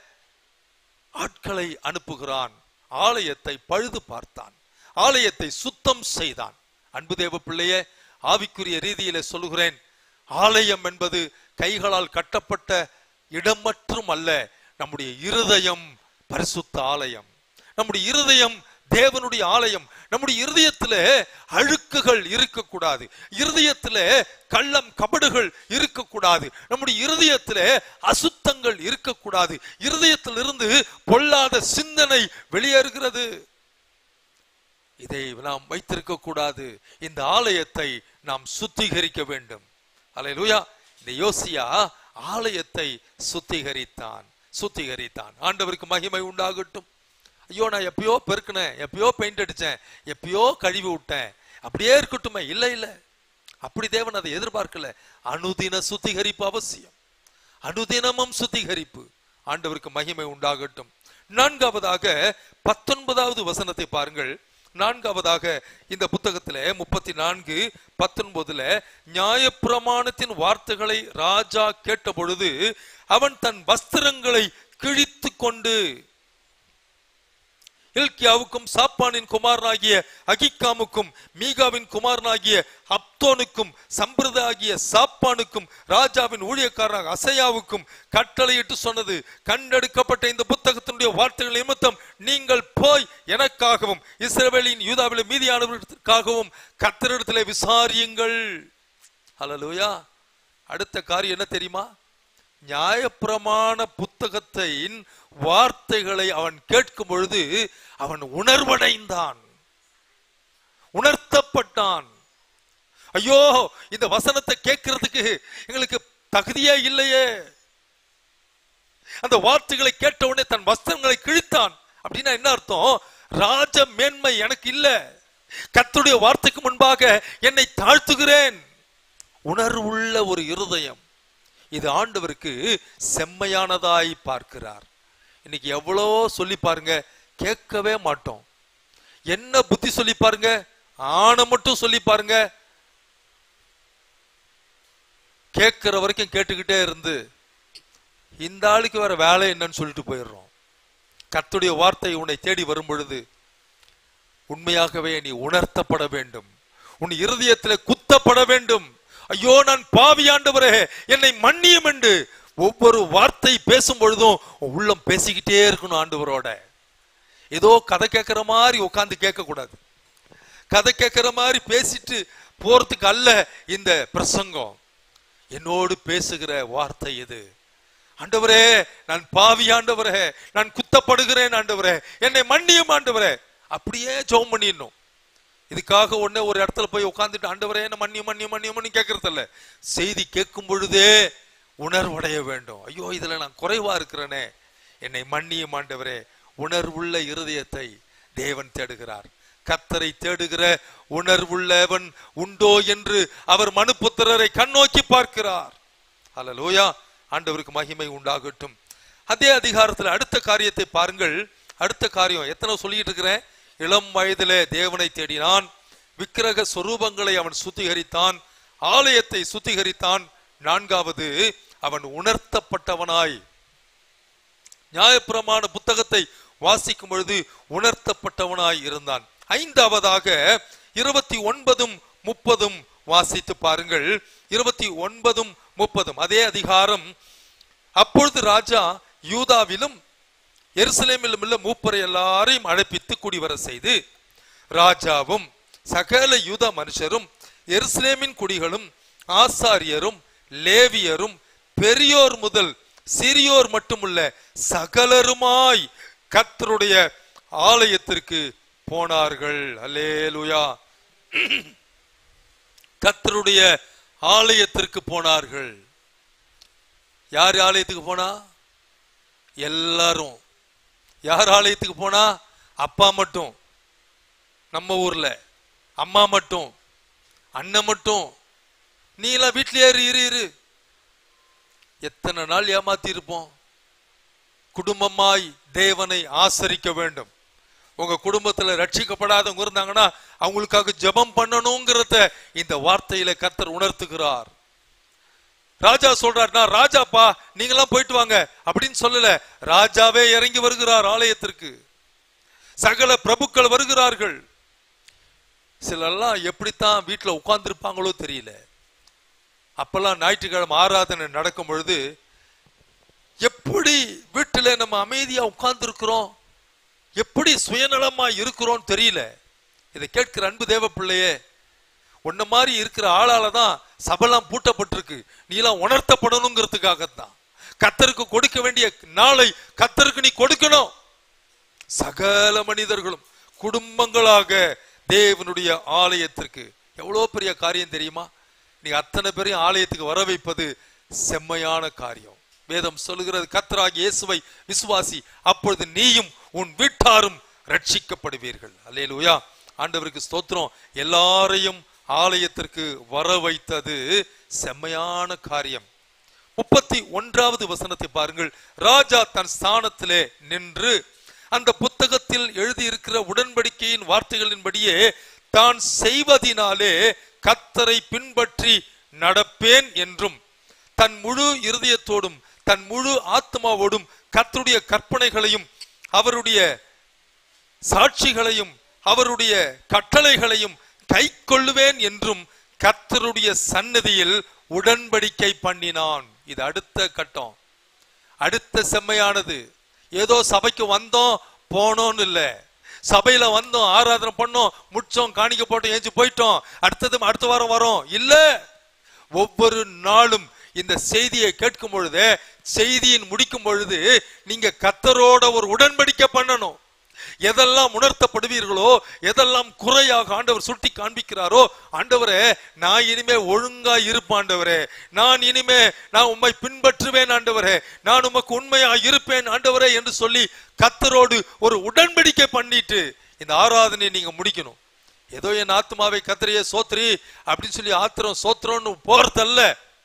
ஆட்களை அனுப்புகிறான் ஆலயத்தை பழுது பார்த்தான் ஆலயத்தை சுத்தம் செய்தான் அன்பு தேவ பிள்ளையே ஆவிக்குரிய ரீதியில சொல்லுகிறேன் ஆலயம் என்பது கைகளால் கட்டப்பட்ட இடம் மற்றும் அல்ல நம்முடைய இருதயம் பரிசுத்த ஆலயம் நம்முடைய இருதயம் தேவனுடைய ஆலயம் நம்முடைய இருதயத்துல அழுக்குகள் இருக்கக்கூடாது இருதயத்துல கள்ளம் கபடுகள் இருக்கக்கூடாது நம்முடைய இருதயத்துல அசுத்தங்கள் இருக்கக்கூடாது இருதயத்திலிருந்து பொல்லாத சிந்தனை வெளியேறுகிறது இதை நாம் வைத்திருக்க கூடாது இந்த ஆலயத்தை நாம் சுத்திகரிக்க வேண்டும் அல்லேலூயா இந்த யோசியா ஆலயத்தை சுத்திகரித்தான் சுத்திகரித்தான் ஆண்டவருக்கு மகிமை உண்டாகட்டும் ஐயோ நான் எப்பயோ பெருக்கினேன் எப்பயோ பெயிண்ட் அடிச்சேன் எப்பயோ கழுவி விட்டேன் அப்படியே இருக்கட்டுமே இல்லை இல்லை அப்படி தேவன் அதை எதிர்பார்க்கல அனுதின சுத்திகரிப்பு அவசியம் அனுதினமும் சுத்திகரிப்பு ஆண்டவருக்கு மகிமை உண்டாகட்டும் நான்காவதாக பத்தொன்பதாவது வசனத்தை பாருங்கள் நான்காவதாக இந்த புத்தகத்திலே முப்பத்தி நான்கு பத்தொன்பதுல நியாயப்பிரமாணத்தின் வார்த்தைகளை ராஜா கேட்ட பொழுது அவன் தன் வஸ்திரங்களை கிழித்து கொண்டு இல்கியாவுக்கும் சாப்பானின் குமாரனாகிய அகிக்காமுக்கும் மீகாவின் குமாரனாகிய அப்தோனுக்கும் சம்பிரதாகிய சாப்பானுக்கும் ராஜாவின் ஊழியக்காரனாக அசையாவுக்கும் கட்டளையிட்டு சொன்னது கண்டெடுக்கப்பட்ட இந்த புத்தகத்தினுடைய வார்த்தைகள் நிமித்தம் நீங்கள் போய் எனக்காகவும் இஸ்ரவேலின் யூதாவிலே மீதியானவர்களுக்காகவும் கத்தரிடத்திலே விசாரியுங்கள் ஹalleluya அடுத்த காரியம் என்ன தெரியுமா நியாயப்பிரமாண புத்தகத்தின் வார்த்தைகளை அவன் கேட்கும் பொழுது அவன் உணர்வடைந்தான் உணர்த்தப்பட்டான் ஐயோ இந்த வசனத்தை கேட்கறதுக்கு எங்களுக்கு தகுதியே இல்லையே அந்த வார்த்தைகளை கேட்ட உடனே தன் வஸ்திரங்களை கிழித்தான் அப்படின்னா என்ன அர்த்தம் ராஜ மேன்மை எனக்கு இல்ல கர்த்தருடைய வார்த்தைக்கு முன்பாக என்னை தாழ்த்துகிறேன் உணர்வுள்ள ஒரு இருதயம் இது ஆண்டவருக்கு செம்மையானதாய் பார்க்கிறார் இன்னைக்கு எவ்வளோ சொல்லி பாருங்க கேட்கவே மாட்டோம் என்ன புத்தி சொல்லி பாருங்க ஆணை மட்டும் சொல்லி பாருங்க கேட்கிற வரைக்கும் கேட்டுக்கிட்டே இருந்து இந்த ஆளுக்கு வேற வேலை என்னன்னு சொல்லிட்டு போயிடுறோம் கர்த்தருடைய வார்த்தை உன்னை தேடி வரும் பொழுது உண்மையாகவே நீ உணர்த்தப்பட வேண்டும் உன் இருதயத்திலே குத்தப்பட வேண்டும் ஐயோ நான் பாவியாண்டவரே என்னை மன்னியும் என்று ஒவ்வொரு வார்த்தை பேசும் பொழுதும் உன் உள்ளம் பேசிக்கிட்டே இருக்கணும் ஆண்டவரோட ஏதோ கதை கேட்கிற மாதிரி உட்கார்ந்து கேட்க கூடாது கதை கேட்கிற மாதிரி பேசிட்டு போறதுக்கு அல்ல இந்த பிரசங்கம் என்னோடு பேசுகிற வார்த்தை இது ஆண்டவரே நான் பாவி ஆண்டவரே நான் குத்தப்படுகிறேன் ஆண்டவரே என்னை மன்னியும் ஆண்டவரே அப்படியே ஜெபம் பண்ணிடணும் இதுக்காக உடனே ஒரு இடத்துல போய் உட்காந்துட்டு ஆண்டவரே என்ன மன்னியும் மன்னியும் மன்னியும் மன்னி கேட்கறது இல்ல செய்தி கேட்கும் பொழுதே உணர்வடைய வேண்டும் ஐயோ இதுல நான் குறைவா இருக்கிறேனே என்னை மன்னியும் ஆண்டவரே உணர்வுள்ள இருதயத்தை தேவன் தேடுகிறார் கத்தரை தேடுகிற உணர்வுள்ளவன் உண்டோ என்று அவர் மனுப்புத்திரரை கண்ணோக்கி பார்க்கிறார் அல்லலூயா ஆண்டவருக்கு மகிமை உண்டாகட்டும் அதே அதிகாரத்துல அடுத்த காரியத்தை பாருங்கள் அடுத்த காரியம் எத்தனை சொல்லிட்டு இருக்கிறேன் இளம் வயதிலே தேவனை தேடினான் விக்கிரக சொரூபங்களை அவன் சுத்திகரித்தான் ஆலயத்தை சுத்திகரித்தான் நான்காவது அவன் உணர்த்தப்பட்டவனாய் நியாயப்பிரமாண புத்தகத்தை வாசிக்கும் பொழுது உணர்த்தப்பட்டவனாய் இருந்தான் ஐந்தாவதாக இருபத்தி ஒன்பதும் முப்பதும் வாசித்து பாருங்கள் இருபத்தி ஒன்பதும் முப்பதும் அதே அதிகாரம் அப்பொழுது ராஜா யூதாவிலும் எருசலேமிலும் உள்ள மூப்பரை எல்லாரையும் அழைப்பித்து குடிவர செய்து ராஜாவும் சகல யூத மனுஷரும் எருசலேமின் குடிகளும் ஆசாரியரும் லேவியரும் பெரியோர் முதல் சிறியோர் மட்டுமுள்ள சகலருமாய் கர்த்தருடைய ஆலயத்திற்கு போனார்கள் அல்லேலுயா கர்த்தருடைய ஆலயத்திற்கு போனார்கள் யார் ஆலயத்துக்கு போனா எல்லாரும் யார் ஆலயத்துக்கு போனா அப்பா மட்டும் நம்ம ஊர்ல அம்மா மட்டும் அண்ணன் மட்டும் நீ எல்லாம் வீட்லயே இரு இரு இரு எத்தனை நாள் ஏமாத்தி இருப்போம் குடும்பமாய் தேவனை ஆசரிக்க வேண்டும் உங்க குடும்பத்துல ரட்சிக்கப்படாதவங்க இருந்தாங்கன்னா அவங்களுக்காக ஜெபம் பண்ணணுங்கிறத இந்த வார்த்தையில கர்த்தர் உணர்த்துகிறார் ராஜா சொல்றார் நான் ராஜாப்பா நீங்களாம் போயிட்டு வாங்க அப்படின்னு சொல்லல ராஜாவே இறங்கி வருகிறார் ஆலயத்திற்கு சகல பிரபுக்கள் வருகிறார்கள் சிலர்லாம் எப்படித்தான் வீட்டுல உட்கார்ந்துருப்பாங்களோ தெரியல அப்பெல்லாம் ஞாயிற்றுக்கிழமை ஆராதனை நடக்கும் பொழுது எப்படி வீட்டுல நம்ம அமைதியா உட்கார்ந்து இருக்கிறோம் எப்படி சுயநலமா இருக்கிறோம் தெரியல இதை கேட்கிற அன்பு தேவ பிள்ளையே உன்ன மாதிரி இருக்கிற ஆளால தான் சபெல்லாம் பூட்டப்பட்டிருக்கு நீலாம் உணர்த்தப்படணுங்கிறதுக்காகத்தான் கத்தருக்கு கொடுக்க வேண்டிய நாளை கத்தருக்கு நீ கொடுக்கணும் சகல மனிதர்களும் குடும்பங்களாக தேவனுடைய ஆலயத்திற்கு எவ்வளவு பெரிய காரியம் தெரியுமா நீ அத்தனை பேரையும் ஆலயத்துக்கு வர வைப்பது செம்மையான காரியம் வேதம் சொல்லுகிறது கத்தராகி இயேசுவை விசுவாசி அப்பொழுது நீயும் உன் வீட்டாரும் ரட்சிக்கப்படுவீர்கள் அல்லேலூயா ஆண்டவருக்கு ஸ்தோத்திரம் எல்லாரையும் ஆலயத்திற்கு வர வைத்தது செம்மையான காரியம் முப்பத்தி ஒன்றாவது வசனத்தை பாருங்கள் ராஜா தன் ஸ்தானத்திலே நின்று அந்த புத்தகத்தில் எழுதியிருக்கிற உடன்படிக்கையின் வார்த்தைகளின்படியே தான் செய்வதினாலே கத்தரை பின்பற்றி நடப்பேன் என்றும் தன் முழு இருதயத்தோடும் தன் முழு ஆத்மாவோடும் கர்த்தருடைய கற்பனைகளையும் அவருடைய சாட்சிகளையும் அவருடைய கட்டளைகளையும் கை கொள்ளுவேன் என்றும் கர்த்தருடைய சன்னதியில் உடன்படிக்கை பண்ணினான் இது அடுத்த கட்டம் அடுத்த செம்மையானது ஏதோ சபைக்கு வந்தோம் போனோம்னு இல்ல சபையில வந்தோம் ஆராதனை பண்ணோம் முடிச்சோம் காணிக்க போட்டோம் ஏஞ்சி போயிட்டோம் அடுத்தது அடுத்த வாரம் வரோம் இல்ல ஒவ்வொரு நாளும் இந்த செய்தியை கேட்கும் பொழுது செய்தியின் முடிக்கும் பொழுது நீங்க கத்தரோட ஒரு உடன்படிக்கை பண்ணணும் எதெல்லாம் உணர்த்தப்படுவீர்களோ எதெல்லாம் குறையாக ஆண்டவர் சுட்டி காண்பிக்கிறாரோ ஆண்டவரே நான் இனிமே ஒழுங்கா இருப்பாண்டவரே நான் இனிமே நான் உம்மை பின்பற்றுவேன் ஆண்டவரே நான் உமக்கு உண்மையா இருப்பேன் ஆண்டவரே என்று சொல்லி கத்தரோடு ஒரு உடன்படிக்கை பண்ணிட்டு இந்த ஆராதனையை நீங்க முடிக்கணும் ஏதோ என் ஆத்மாவை கத்திரையே சோத்ரி அப்படின்னு சொல்லி ஆத்திரம் சோத்திரம்னு போறதல்ல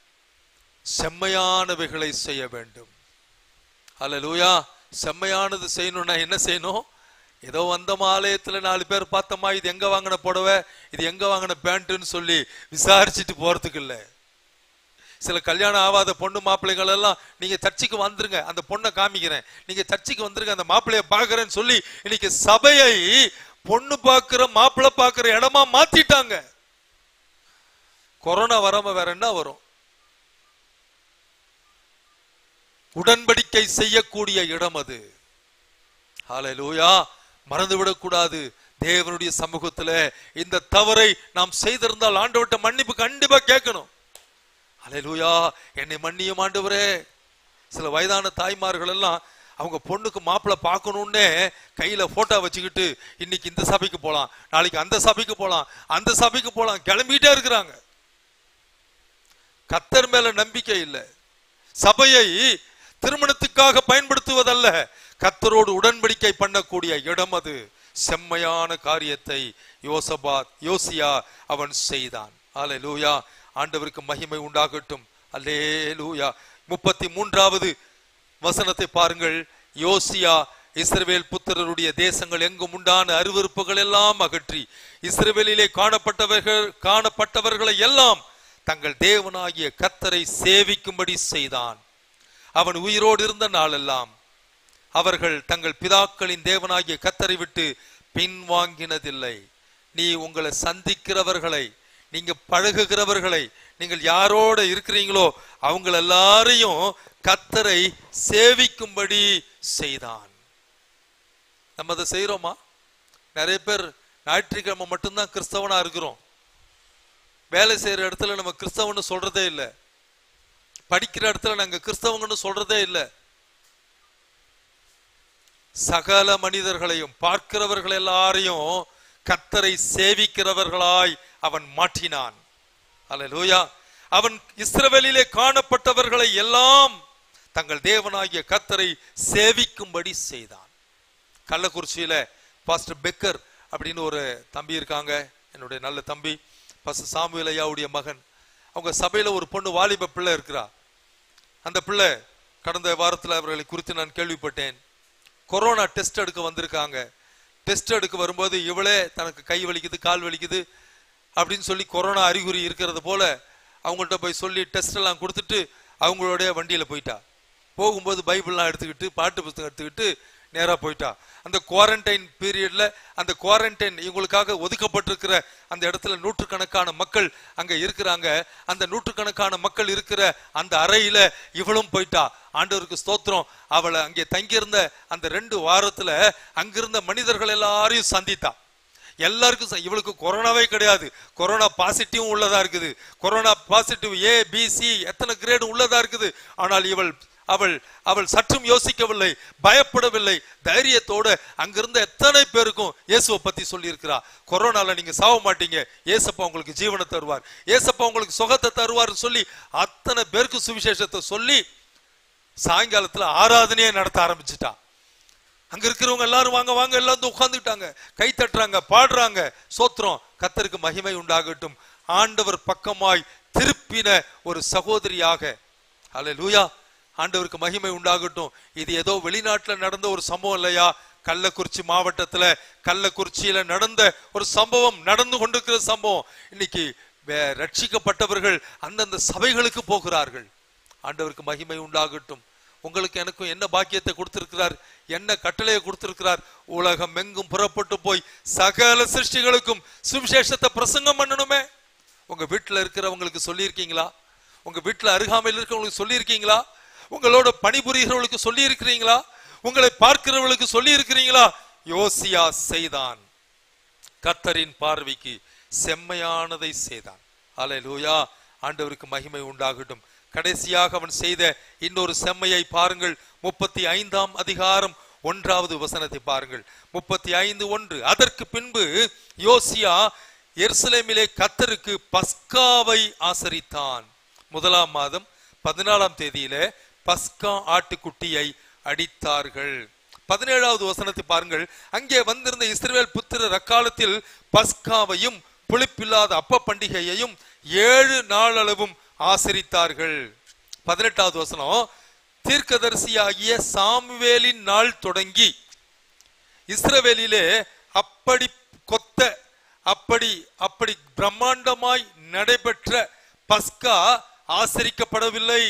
செம்மையானவைகளை செய்ய வேண்டும் அல்லேலூயா செம்மையானது செய்யணும்னா என்ன செய்யணும் ஏதோ வந்த ஆலயத்துல நாலு பேர் பார்த்தோமா இது எங்க வாங்கின புடவை இது எங்க வாங்கின பேண்ட்டுன்னு சொல்லி விசாரிச்சுட்டு போறதுக்கு இல்ல சில கல்யாணம் ஆகாத பொண்ணு மாப்பிள்ளைகள் எல்லாம் நீங்க சர்ச்சுக்கு வந்துருங்க அந்த பொண்ணை காமிக்கிறேன் நீங்க சர்ச்சுக்கு வந்துருங்க அந்த மாப்பிள்ளைய பாக்குறேன்னு சொல்லி இன்னைக்கு சபையை பொண்ணு பார்க்கிற மாப்பிள்ளை பார்க்கிற இடமா மாத்திட்டாங்க கொரோனா வராம வேற என்ன வரும் உடன்படிக்கை செய்யக்கூடிய இடம் அது ஹalleluya மறந்து விடக்கூடாது தேவனுடைய சமூகத்துல இந்த தவறை நாம் செய்திருந்தால் ஆண்டவர்ட்ட மன்னிப்பு கண்டிப்பா கேட்கணும் ஹalleluya என்னை மன்னியும் ஆண்டவரே சில வயதான தாய்மார்கள் எல்லாம் அவங்க பொண்ணுக்கு மாப்பிள்ளை பார்க்கணும்னே கையில போட்டோ வச்சுக்கிட்டு இன்னைக்கு இந்த சபைக்கு போலாம் நாளைக்கு அந்த சபைக்கு போலாம் அந்த சபைக்கு போலாம் கிளம்பிட்டே இருக்கிறாங்க கத்தர் மேல நம்பிக்கை இல்லை சபையை திருமணத்துக்காக பயன்படுத்துவதல்ல கத்தரோடு உடன்படிக்கை பண்ணக்கூடிய இடம் அது செம்மையான காரியத்தை யோசபாத் யோசியா அவன் செய்தான் அல்லேலூயா ஆண்டவருக்கு மகிமை உண்டாகட்டும் அல்லேலூயா முப்பத்தி மூன்றாவது வசனத்தை பாருங்கள் யோசியா இஸ்ரவேல் புத்திரருடைய தேசங்கள் எங்கும் உண்டான அருவருப்புகள் எல்லாம் அகற்றி இஸ்ரவேலிலே காணப்பட்டவர்கள் காணப்பட்டவர்களை எல்லாம் தங்கள் தேவனாகிய கத்தரை சேவிக்கும்படி செய்தான் அவன் உயிரோடு இருந்த நாளெல்லாம் அவர்கள் தங்கள் பிதாக்களின் தேவனாகிய கத்தரை விட்டு பின்வாங்கினதில்லை நீ உங்களை சந்திக்கிறவர்களை நீங்க பழகுகிறவர்களை நீங்கள் யாரோட இருக்கிறீங்களோ அவங்க எல்லாரையும் கத்தரை சேவிக்கும்படி செய்தான் நம்ம அதை செய்யறோமா நிறைய பேர் ஞாயிற்றுக்கிழமை மட்டும்தான் கிறிஸ்தவனா இருக்கிறோம் வேலை செய்யற இடத்துல நம்ம கிறிஸ்தவன்னு சொல்றதே இல்லை படிக்கிற இடத்துல நாங்க கிறிஸ்தவங்கன்னு சொல்றதே இல்லை சகல மனிதர்களையும் பார்க்கிறவர்கள் எல்லாரையும் கத்தரை சேவிக்கிறவர்களாய் அவன் மாற்றினான் அல்லேலூயா அவன் இஸ்ரவேலிலே காணப்பட்டவர்களை எல்லாம் தங்கள் தேவனாகிய கத்தரை சேவிக்கும்படி செய்தான் கள்ளக்குறிச்சியில பாஸ்டர் பெக்கர் அப்படின்னு ஒரு தம்பி இருக்காங்க என்னுடைய நல்ல தம்பி பாஸ்டர் சாமுவேல் ஐயாவுடைய மகன் அவங்க சபையில ஒரு பொண்ணு வாலிப பிள்ளை இருக்கிறா அந்த பிள்ளை கடந்த வாரத்தில் அவர்களை குறித்து நான் கேள்விப்பட்டேன் கொரோனா டெஸ்ட் எடுக்க வந்திருக்காங்க டெஸ்ட் எடுக்க வரும்போது இவளே தனக்கு கை வலிக்குது கால் வலிக்குது அப்படின்னு சொல்லி கொரோனா அறிகுறி இருக்கிறது போல அவங்கள்ட்ட போய் சொல்லி டெஸ்ட் எல்லாம் கொடுத்துட்டு அவங்களுடைய வண்டியில போயிட்டா போகும்போது பைபிள்லாம் எடுத்துக்கிட்டு பாட்டு புத்தகம் எடுத்துக்கிட்டு நேரா போயிட்டா அந்த குவாரண்டைன் பீரியட்ல அந்த குவாரண்டைன் இவங்களுக்காக ஒதுக்கப்பட்டிருக்கிற அந்த இடத்துல நூற்றுக்கணக்கான மக்கள் அங்க இருக்கிறாங்க அந்த நூற்றுக்கணக்கான மக்கள் இருக்கிற அந்த அறையில இவளும் போயிட்டா ஆண்டவருக்கு ஸ்தோத்திரம் அவளை அங்கே தங்கியிருந்த அந்த ரெண்டு வாரத்துல அங்கிருந்த மனிதர்கள் எல்லாரையும் சந்தித்தா எல்லாருக்கும் ச- இவளுக்கு கொரோனாவே கிடையாது கொரோனா பாசிட்டிவும் உள்ளதா இருக்குது corona positive A B C எத்தனை கிரேடு உள்ளதா இருக்குது ஆனால் இவள் அவள் அவள் சற்றும் யோசிக்கவில்லை பயப்படவில்லை தைரியத்தோட அங்கிருந்த எத்தனை பேருக்கும் இயேசுவை பத்தி சொல்லியிருக்கிறா கொரோனால நீங்க சாவ மாட்டீங்க ஏசப்பா உங்களுக்கு ஜீவனை தருவார் ஏசப்பா உங்களுக்கு சுகத்தை தருவார்னு சொல்லி அத்தனை பேருக்கு சுவிசேஷத்தை சொல்லி சாயங்காலத்துல ஆராதனையே நடத்த ஆரம்பிச்சிட்டா அங்க இருக்கிறவங்க எல்லாரும் வாங்க வாங்க எல்லாம் வந்து உட்கார்ந்துட்டாங்க கை தட்டுறாங்க பாடுறாங்க சோத்திரம் கத்தருக்கு மகிமை உண்டாகட்டும் ஆண்டவர் பக்கமாய் திருப்பின ஒரு சகோதரியாக அல்லேலூயா ஆண்டவருக்கு மகிமை உண்டாகட்டும் இது ஏதோ வெளிநாட்டுல நடந்த ஒரு சம்பவம் இல்லையா கள்ளக்குறிச்சி மாவட்டத்துல கள்ளக்குறிச்சியில நடந்த ஒரு சம்பவம் நடந்து கொண்டிருக்கிற சம்பவம் இன்னைக்கு வே- ரட்சிக்கப்பட்டவர்கள் அந்தந்த சபைகளுக்கு போகிறார்கள் ஆண்டவருக்கு மகிமை உண்டாகட்டும் உங்களுக்கு எனக்கும் என்ன பாக்கியத்தை கொடுத்திருக்கிறார் என்ன கட்டளையை கொடுத்திருக்கிறார் உலகம் எங்கும் புறப்பட்டு போய் சகல சிருஷ்டிகளுக்கும் சுவிசேஷத்தை பிரசங்கம் பண்ணணுமே உங்க வீட்டுல இருக்கிறவங்களுக்கு சொல்லியிருக்கீங்களா உங்க வீட்டுல அருகாமையில் இருக்கிறவங்களுக்கு சொல்லியிருக்கீங்களா உங்களோட பணிபுரிகிறவங்களுக்கு சொல்லி இருக்கிறீங்களா உங்களை பார்க்கிறவர்களுக்கு சொல்லி இருக்கிறீங்களா யோசியா செய்தான் கர்த்தரின் பார்வைக்கு செம்மையானதை செய்தான் அல்லேலூயா ஆண்டவருக்கு மகிமை உண்டாகட்டும் கடைசியாக அவன் செய்த இன்னொரு செம்மையை பாருங்கள் முப்பத்தி ஐந்தாம் அதிகாரம் ஒன்றாவது வசனத்தை பாருங்கள் முப்பத்தி ஐந்து ஒன்று அதற்கு பின்பு யோசியா எருசலேமிலே கத்தருக்கு பஸ்காவை ஆசரித்தான் முதலாம் மாதம் பதினாலாம் தேதியிலே பஸ்கா ஆட்டுக்குட்டியை அடித்தார்கள் பதினேழாவது வசனத்தை பாருங்கள் அங்கே வந்திருந்த இஸ்ரவேல் புத்திரர் அக்காலத்தில் பஸ்காவையும் புளிப்பில்லாத அப்ப பண்டிகையையும் ஏழு நாளளவும் ஆசரித்தார்கள் பதினெட்டாவது வசனம் தீர்க்கதரிசியாகிய சாமுவேலின் நாள் தொடங்கி இஸ்ரவேலிலே அப்படி கொத்த அப்படி அப்படி பிரம்மாண்டமாய் நடைபெற்ற பஸ்கா ஆசரிக்கப்படவில்லை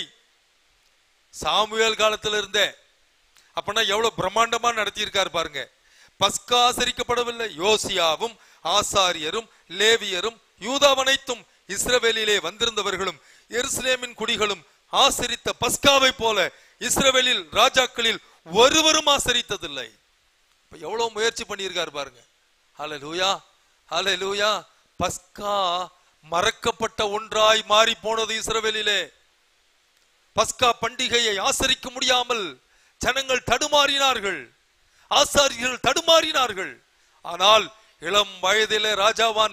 சாமுவேல் காலத்துல இருந்தே அப்பனா எவ்வளவு பிரம்மாண்டமா நடத்தியிருக்காரு பாருங்க பஸ்கா ஆசரிக்கப்படவில்லை யோசியாவும் ஆசாரியரும் லேவியரும் யூதாவனைத்தும் இஸ்ரவேலிலே வந்திருந்தவர்களும் எருசலேமின் குடிகளும் ஆசரித்த பஸ்காவை போல இஸ்ரவேலில் ராஜாக்களில் ஒருவரும் ஆசரித்ததில்லை இப்ப எவ்வளவு முயற்சி பண்ணியிருக்காரு பாருங்க ஹalleluya ஹalleluya பஸ்கா மறக்கப்பட்ட ஒன்றாய் மாறி போனது இஸ்ரவேலிலே பஸ்கா பண்டிகையை ஆசரிக்க முடியாமல் ஜனங்கள் தடுமாறினார்கள் ஆசாரியர்கள் தடுமாறினார்கள் ஆனால் இளம் வயதிலே ராஜாவான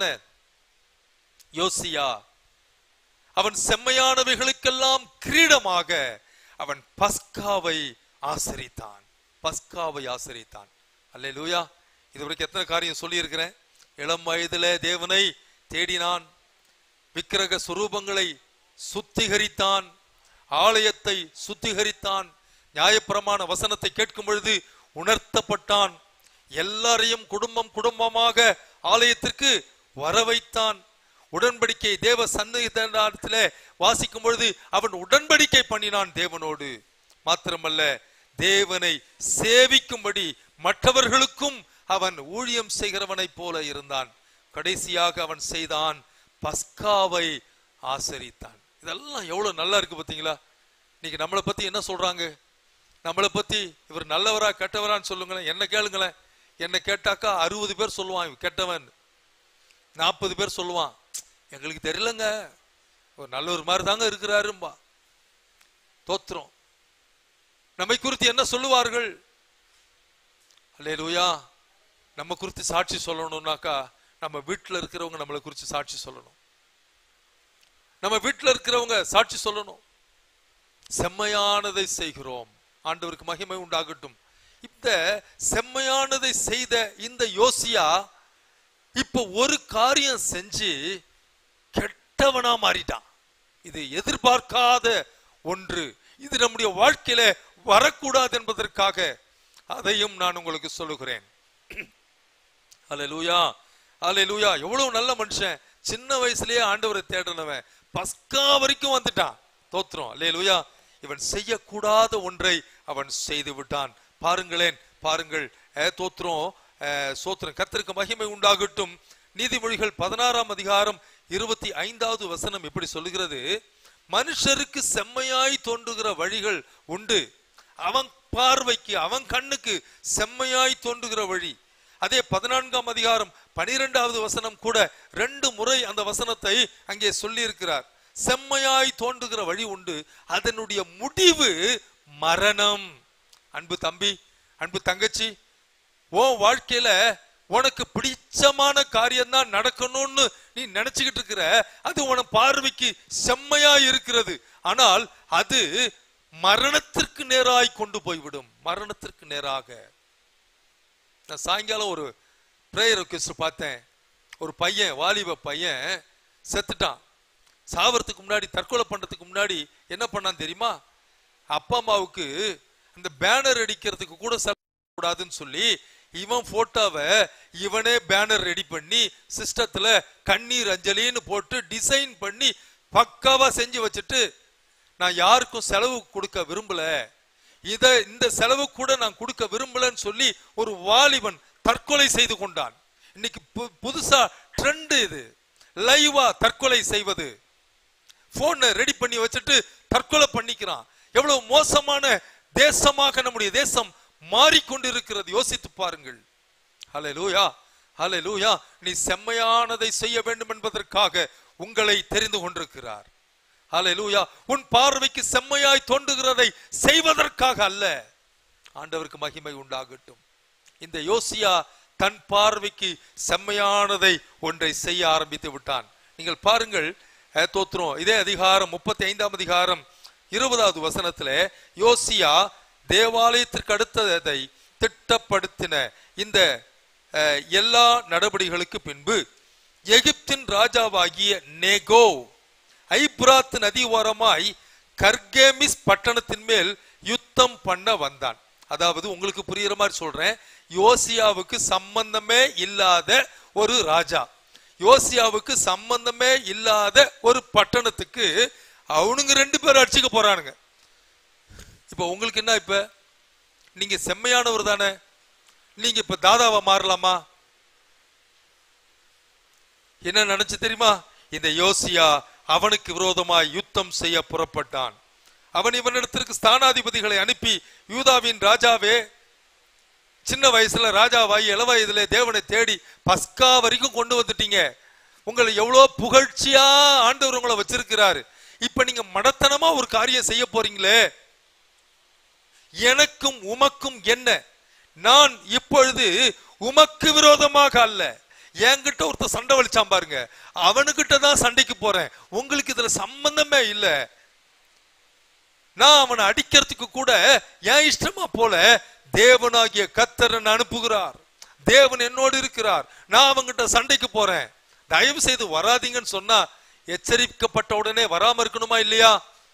யோசியா அவன் செம்மையானவைகளுக்கெல்லாம் கிரீடமாக அவன் பஸ்காவை ஆசரித்தான் பஸ்காவை ஆசரித்தான் அல்லேலூயா இதுவரைக்கும் எத்தனை காரியம் சொல்லியிருக்கிறேன் இளம் வயதிலே தேவனை தேடினான் விக்கிரக சுரூபங்களை சுத்திகரித்தான் ஆலயத்தை சுத்திகரித்தான் நியாயப்பிரமாண வசனத்தை கேட்கும் பொழுது உணர்த்தப்பட்டான் எல்லாரையும் குடும்பம் குடும்பமாக ஆலயத்திற்கு வர வைத்தான் உடன்படிக்கை தேவ சன்னிதானத்திலே வாசிக்கும் பொழுது அவன் உடன்படிக்கை பண்ணினான் தேவனோடு மாத்திரமல்ல தேவனை சேவிக்கும்படி மற்றவர்களுக்கும் அவன் ஊழியம் செய்கிறவனைப் போல இருந்தான் கடைசியாக அவன் செய்தான் பஸ்காவை ஆசரித்தான் இதெல்லாம் எவ்வளவு நல்லா இருக்கு பாத்தீங்களா இன்னைக்கு நம்மளை பத்தி என்ன சொல்றாங்க நம்மளை பத்தி இவர் நல்லவரா கெட்டவரான்னு சொல்லுங்களேன் என்ன கேளுங்களேன் என்ன கேட்டாக்கா அறுபது பேர் சொல்லுவான் இவன் கெட்டவன் நாற்பது பேர் சொல்லுவான் எங்களுக்கு தெரியலங்க ஒரு நல்லவர் மாதிரி தாங்க இருக்கிறாரும்பா தோத்திரம் நம்மை குறித்து என்ன சொல்லுவார்கள் அல்லேலூயா நம்ம குறித்து சாட்சி சொல்லணும்னாக்கா நம்ம வீட்டில் இருக்கிறவங்க நம்மளை குறித்து சாட்சி சொல்லணும் நம்ம வீட்டில் இருக்கிறவங்க சாட்சி சொல்லணும் செம்மையானதை செய்கிறோம் ஆண்டவருக்கு மகிமை உண்டாகட்டும் இந்த செம்மையானதை செய்த இந்த யோசியா இப்ப ஒரு காரியம் செஞ்சு கெட்டவனா மாறிட்டான் இது எதிர்பார்க்காத ஒன்று இது நம்முடைய வாழ்க்கையில வரக்கூடாது என்பதற்காக அதையும் நான் உங்களுக்கு சொல்லுகிறேன் அல்லேலூயா அல்லேலூயா எவ்வளவு நல்ல மனுஷன் சின்ன வயசுலயே ஆண்டவரை தேடினவன் பஸ்கா வரைக்கும் வந்துட்டான் தோத்திரம் அல்லேலூயா இவன் செய்யக்கூடாத ஒன்றை அவன் செய்து விட்டான் பாருங்களேன் பாருங்கள் அஹ், தோத்திரம் அஹ், சோத்திரம் கர்த்தருக்கு மகிமை உண்டாகட்டும் நீதிமொழிகள் பதினாறாம் அதிகாரம் இருபத்தி ஐந்தாவது வசனம் எப்படி சொல்லுகிறது மனுஷருக்கு செம்மையாய் தோன்றுகிற வழிகள் உண்டு அவன் பார்வைக்கு அவன் கண்ணுக்கு செம்மையாய் தோன்றுகிற வழி அதே பதினான்காம் அதிகாரம் பனிரெண்டாவது வசனம் கூட ரெண்டு முறை அந்த வசனத்தை அங்கே சொல்லி இருக்கிறார் செம்மையாய் தோன்றுகிற வழி உண்டு அதனுடைய முடிவு மரணம் அன்பு தம்பி அன்பு தங்கச்சி உன் வாழ்க்கையில உனக்கு பிடிச்சமான காரியம் தான் நடக்கணும்னு நீ நினைச்சுக்கிட்டு இருக்கிற அது உன பார்வைக்கு செம்மையா இருக்கிறது ஆனால் அது மரணத்திற்கு நேராய் கொண்டு போய்விடும் மரணத்திற்கு நேராக நான் சாயங்காலம் ஒரு ப்ரேயர் ரிக்வெஸ்ட் பார்த்தேன் ஒரு பையன் வாலிப பையன் செத்துட்டான் சாவறதுக்கு முன்னாடி தற்கொலை பண்றதுக்கு முன்னாடி என்ன பண்ணான் தெரியுமா அப்பா அம்மாவுக்கு அந்த பேனர் அடிக்கிறதுக்கு கூட செலவு கூடாதுன்னு சொல்லி இவன் போட்டோவை இவனே பேனர் ரெடி பண்ணி சிஸ்டத்துல கண்ணீர் அஞ்சலின்னு போட்டு டிசைன் பண்ணி பக்காவா செஞ்சு வச்சுட்டு நான் யாருக்கும் செலவு கொடுக்க விரும்பல இத இந்த செலவு கூட நான் கொடுக்க விரும்பலன்னு சொல்லி ஒரு வாலிபன் தற்கொலை செய்து கொண்டான் இன்னைக்கு பு- புதுசா ட்ரெண்ட் இது லைவா தற்கொலை செய்வது போனை ரெடி பண்ணி வச்சுட்டு தற்கொலை பண்ணிக்கிறான் எவ்வளவு மோசமான தேசமாக நம்முடைய தேசம் மாறிக்கொண்டிருக்கிறது யோசித்து பாருங்கள் ஹalleluya ஹalleluya நீ செம்மையானதை செய்ய வேண்டும் என்பதற்காக உங்களை தெரிந்து கொண்டிருக்கிறார் ஹalleluya உன் பார்வைக்கு செம்மையாய் தோன்றுகிறதை செய்வதற்காக அல்ல ஆண்டவருக்கு மகிமை உண்டாகட்டும் இந்த யோசியா தன் பார்வைக்கு செம்மையானதை ஒன்றை செய்ய ஆரம்பித்து விட்டான் நீங்கள் பாருங்கள் அஹ், தோத்திரம் இதே அதிகாரம் முப்பத்தி ஐந்தாம் அதிகாரம் இருபதாவது வசனத்துல யோசியா தேவாலயத்திற்கு அடுத்ததை திட்டப்படுத்தின இந்த அஹ், எல்லா நடவடிக்கைகளுக்கு பின்பு எகிப்தின் ராஜாவாகிய நேகோ ஐப்ராத் நதி ஓரமாய் கர்கேமிஸ் பட்டணத்தின் மேல் யுத்தம் பண்ண வந்தான் அதாவது உங்களுக்கு புரியுற மாதிரி சொல்றேன் யோசியாவுக்கு சம்பந்தமே இல்லாத ஒரு ராஜா யோசியாவுக்கு சம்பந்தமே இல்லாத ஒரு பட்டணத்துக்கு அவனுங்க ரெண்டு பேரும் அடிச்சுக்க போறானுங்க இப்ப உங்களுக்கு என்ன இப்ப நீங்க செம்மையானவர் தானே நீங்க இப்ப தாதாவா மாறலாமா என்ன நினைச்சு தெரியுமா இந்த யோசியா அவனுக்கு விரோதமாய் யுத்தம் செய்ய புறப்பட்டான் அவன் இவனிடத்திற்கு ஸ்தானாதிபதிகளை அனுப்பி யூதாவின் ராஜாவே சின்ன வயசுல ராஜாவாய் இள வயதுல தேவனை தேடி பஸ்கா வரைக்கும் கொண்டு வந்துட்டீங்க உங்களை எவ்வளோ புகழ்ச்சியா ஆண்டவர் உங்களை வச்சிருக்கிறாரு இப்ப நீங்க மடத்தனமா ஒரு காரியம் செய்ய போறீங்களே எனக்கும் உமக்கும் என்ன நான் இப்பொழுது உமக்கு விரோதமாக அல்ல என்கிட்ட ஒருத்தர் சண்டை வலிச்சான் பாருங்க அவனுக்கிட்ட தான் சண்டைக்கு போறேன் உங்களுக்கு இதுல சம்பந்தமே இல்ல நான் அவனை அடிக்கிறதுக்கு கூட என் இஷ்டமா போல தேவனாகிய கத்தரன் அனுப்புகிறார் தேவன் என்னோடு இருக்கிறார் நான் அவங்கிட்ட சண்டைக்கு போறேன் தயவு செய்து வராதீங்கன்னு சொன்னா எச்சரிக்கப்பட்ட உடனே வராம இருக்கணுமா இல்லையா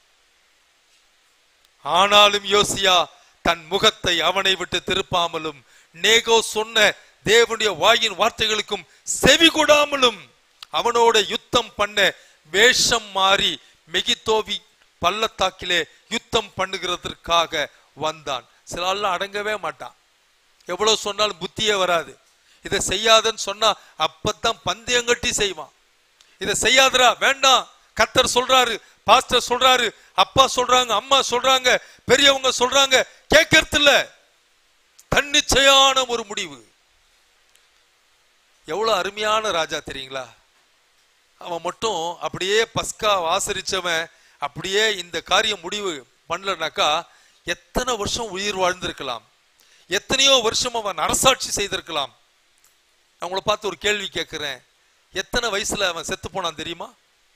ஆனாலும் யோசியா தன் முகத்தை அவனை விட்டு திருப்பாமலும் நேகோ சொன்ன தேவனுடைய வாயின் வார்த்தைகளுக்கும் செவி கொடாமலும் அவனோட யுத்தம் பண்ண வேஷம் மாறி மெகித்தோவி பள்ளத்தாக்கிலே யுத்தம் பண்ணுகிறதற்காக வந்தான் சில ஆள்லாம் அடங்கவே மாட்டான் எவ்வளவு சொன்னாலும் புத்தியே வராது இதை செய்யாதன்னு சொன்னா அப்பதான் பந்தயம் கட்டி செய்வான் இதை செய்யாதடா வேண்டாம் கத்தர் சொல்றாரு பாஸ்டர் சொல்றாரு அப்பா சொல்றாங்க அம்மா சொல்றாங்க பெரியவங்க சொல்றாங்க கேட்கறது இல்ல தன்னிச்சையான ஒரு முடிவு எவ்வளவு அருமையான ராஜா தெரியுங்களா அவன் மட்டும் அப்படியே பஸ்கா ஆசரிச்சவன் அப்படியே இந்த காரியம் முடிவு பண்ணலனாக்கா எத்தனை வருஷம் உயிர் வாழ்ந்திருக்கலாம் எத்தனையோ வருஷம் அவன் அரசாட்சி செய்திருக்கலாம் நான் உங்களை பார்த்து ஒரு கேள்வி கேட்கிறேன் எத்தனை வயசுல அவன் செத்து போனான் தெரியுமா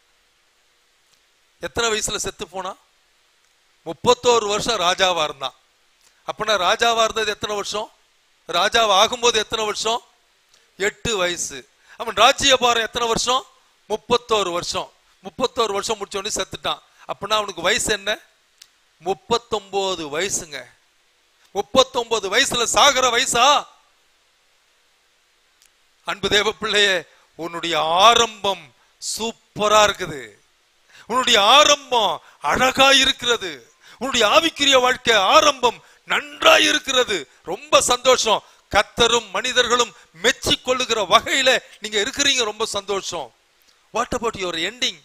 எத்தனை வயசுல செத்து போனான் முப்பத்தோரு வருஷம் ராஜாவா இருந்தான் அப்பனா ராஜாவா இருந்தது எத்தனை வருஷம் ராஜாவா ஆகும்போது எத்தனை வருஷம் எட்டு வயசு அவன் ராஜ்யபாரம் எத்தனை வருஷம் முப்பத்தோரு வருஷம் முப்பத்தோரு வருஷம் முடிச்ச உடனே செத்துட்டான் அப்படின்னா அவனுக்கு வயசு என்ன முப்பத்தொன்பது வயசுங்க முப்பத்தொன்பது வயசுல சாகிற வயசா அன்பு தேவ பிள்ளையே உன்னுடைய ஆரம்பம் சூப்பரா இருக்குது உன்னுடைய ஆரம்பம் அழகா இருக்கிறது உன்னுடைய ஆவிக்குரிய வாழ்க்கை ஆரம்பம் நன்றா இருக்கிறது ரொம்ப சந்தோஷம் கத்தரும் மனிதர்களும் மெச்சி கொள்ளுகிற வகையில நீங்க இருக்கிறீங்க ரொம்ப சந்தோஷம் வாட் அபவுட் யுவர் எண்டிங்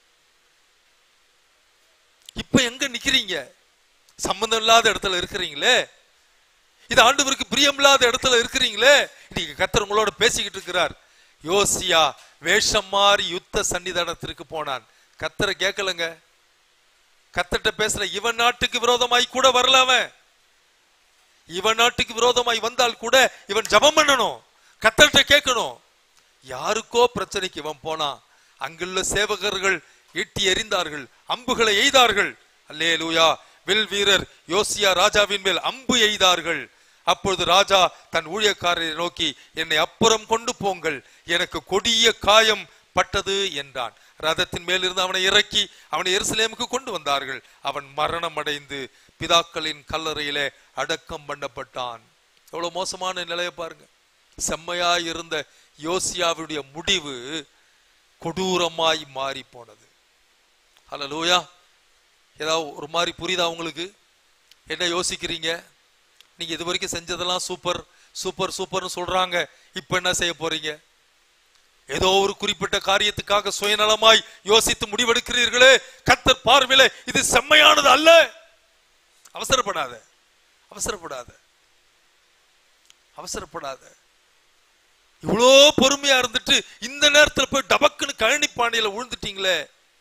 இப்ப எங்க நிக்கிறீங்க சம்பந்தம் இல்லாத இடத்துல இருக்கிறீங்களே இது ஆண்டவருக்கு பிரியமில்லாத இடத்துல இருக்கிறீங்களே இன்னைக்கு கத்தர் உங்களோட பேசிக்கிட்டு இருக்கிறார் யோசியா வேஷம் மாறி யுத்த சன்னிதானத்திற்கு போனான் கத்தரை கேட்கலங்க கத்தட்ட பேசல இவன் நாட்டுக்கு விரோதமாய் கூட வரல அவன் இவன் நாட்டுக்கு விரோதமாய் வந்தால் கூட இவன் ஜெபம் பண்ணணும் கத்தர்கிட்ட கேட்கணும் யாருக்கோ பிரச்சனைக்கு இவன் போனான் அங்குள்ள சேவகர்கள் ஈட்டி எறிந்தார்கள் அம்புகளை எய்தார்கள் அல்லே லூயா வில் வீரர் யோசியா ராஜாவின் மேல் அம்பு எய்தார்கள் அப்பொழுது ராஜா தன் ஊழியக்காரரை நோக்கி என்னை அப்புறம் கொண்டு போங்கள் எனக்கு கொடிய காயம் பட்டது என்றான் ரதத்தின் மேலிருந்து அவனை இறக்கி அவனை எருசலேமுக்கு கொண்டு வந்தார்கள் அவன் மரணம் அடைந்து பிதாக்களின் கல்லறையிலே அடக்கம் பண்ணப்பட்டான் எவ்வளவு மோசமான நிலையை பாருங்க செம்மையாய் இருந்த யோசியாவுடைய முடிவு கொடூரமாய் மாறி போனது ஹலலூயா ஏதாவது ஒரு மாதிரி புரியுதா உங்களுக்கு என்ன யோசிக்கிறீங்க நீங்க இது வரைக்கும் செஞ்சதெல்லாம் சூப்பர் சூப்பர் சூப்பர்னு சொல்றாங்க இப்ப என்ன செய்ய போறீங்க ஏதோ ஒரு குறிப்பிட்ட காரியத்துக்காக சுயநலமாய் யோசித்து முடிவெடுக்கிறீர்களே கத்தர் பார்வையில இது செம்மையானது அல்ல அவசரப்படாத அவசரப்படாத அவசரப்படாத இவ்வளோ பொறுமையா இருந்துட்டு இந்த நேரத்துல போய் டபக்குன்னு கழனி பானையில விழுந்துட்டீங்களே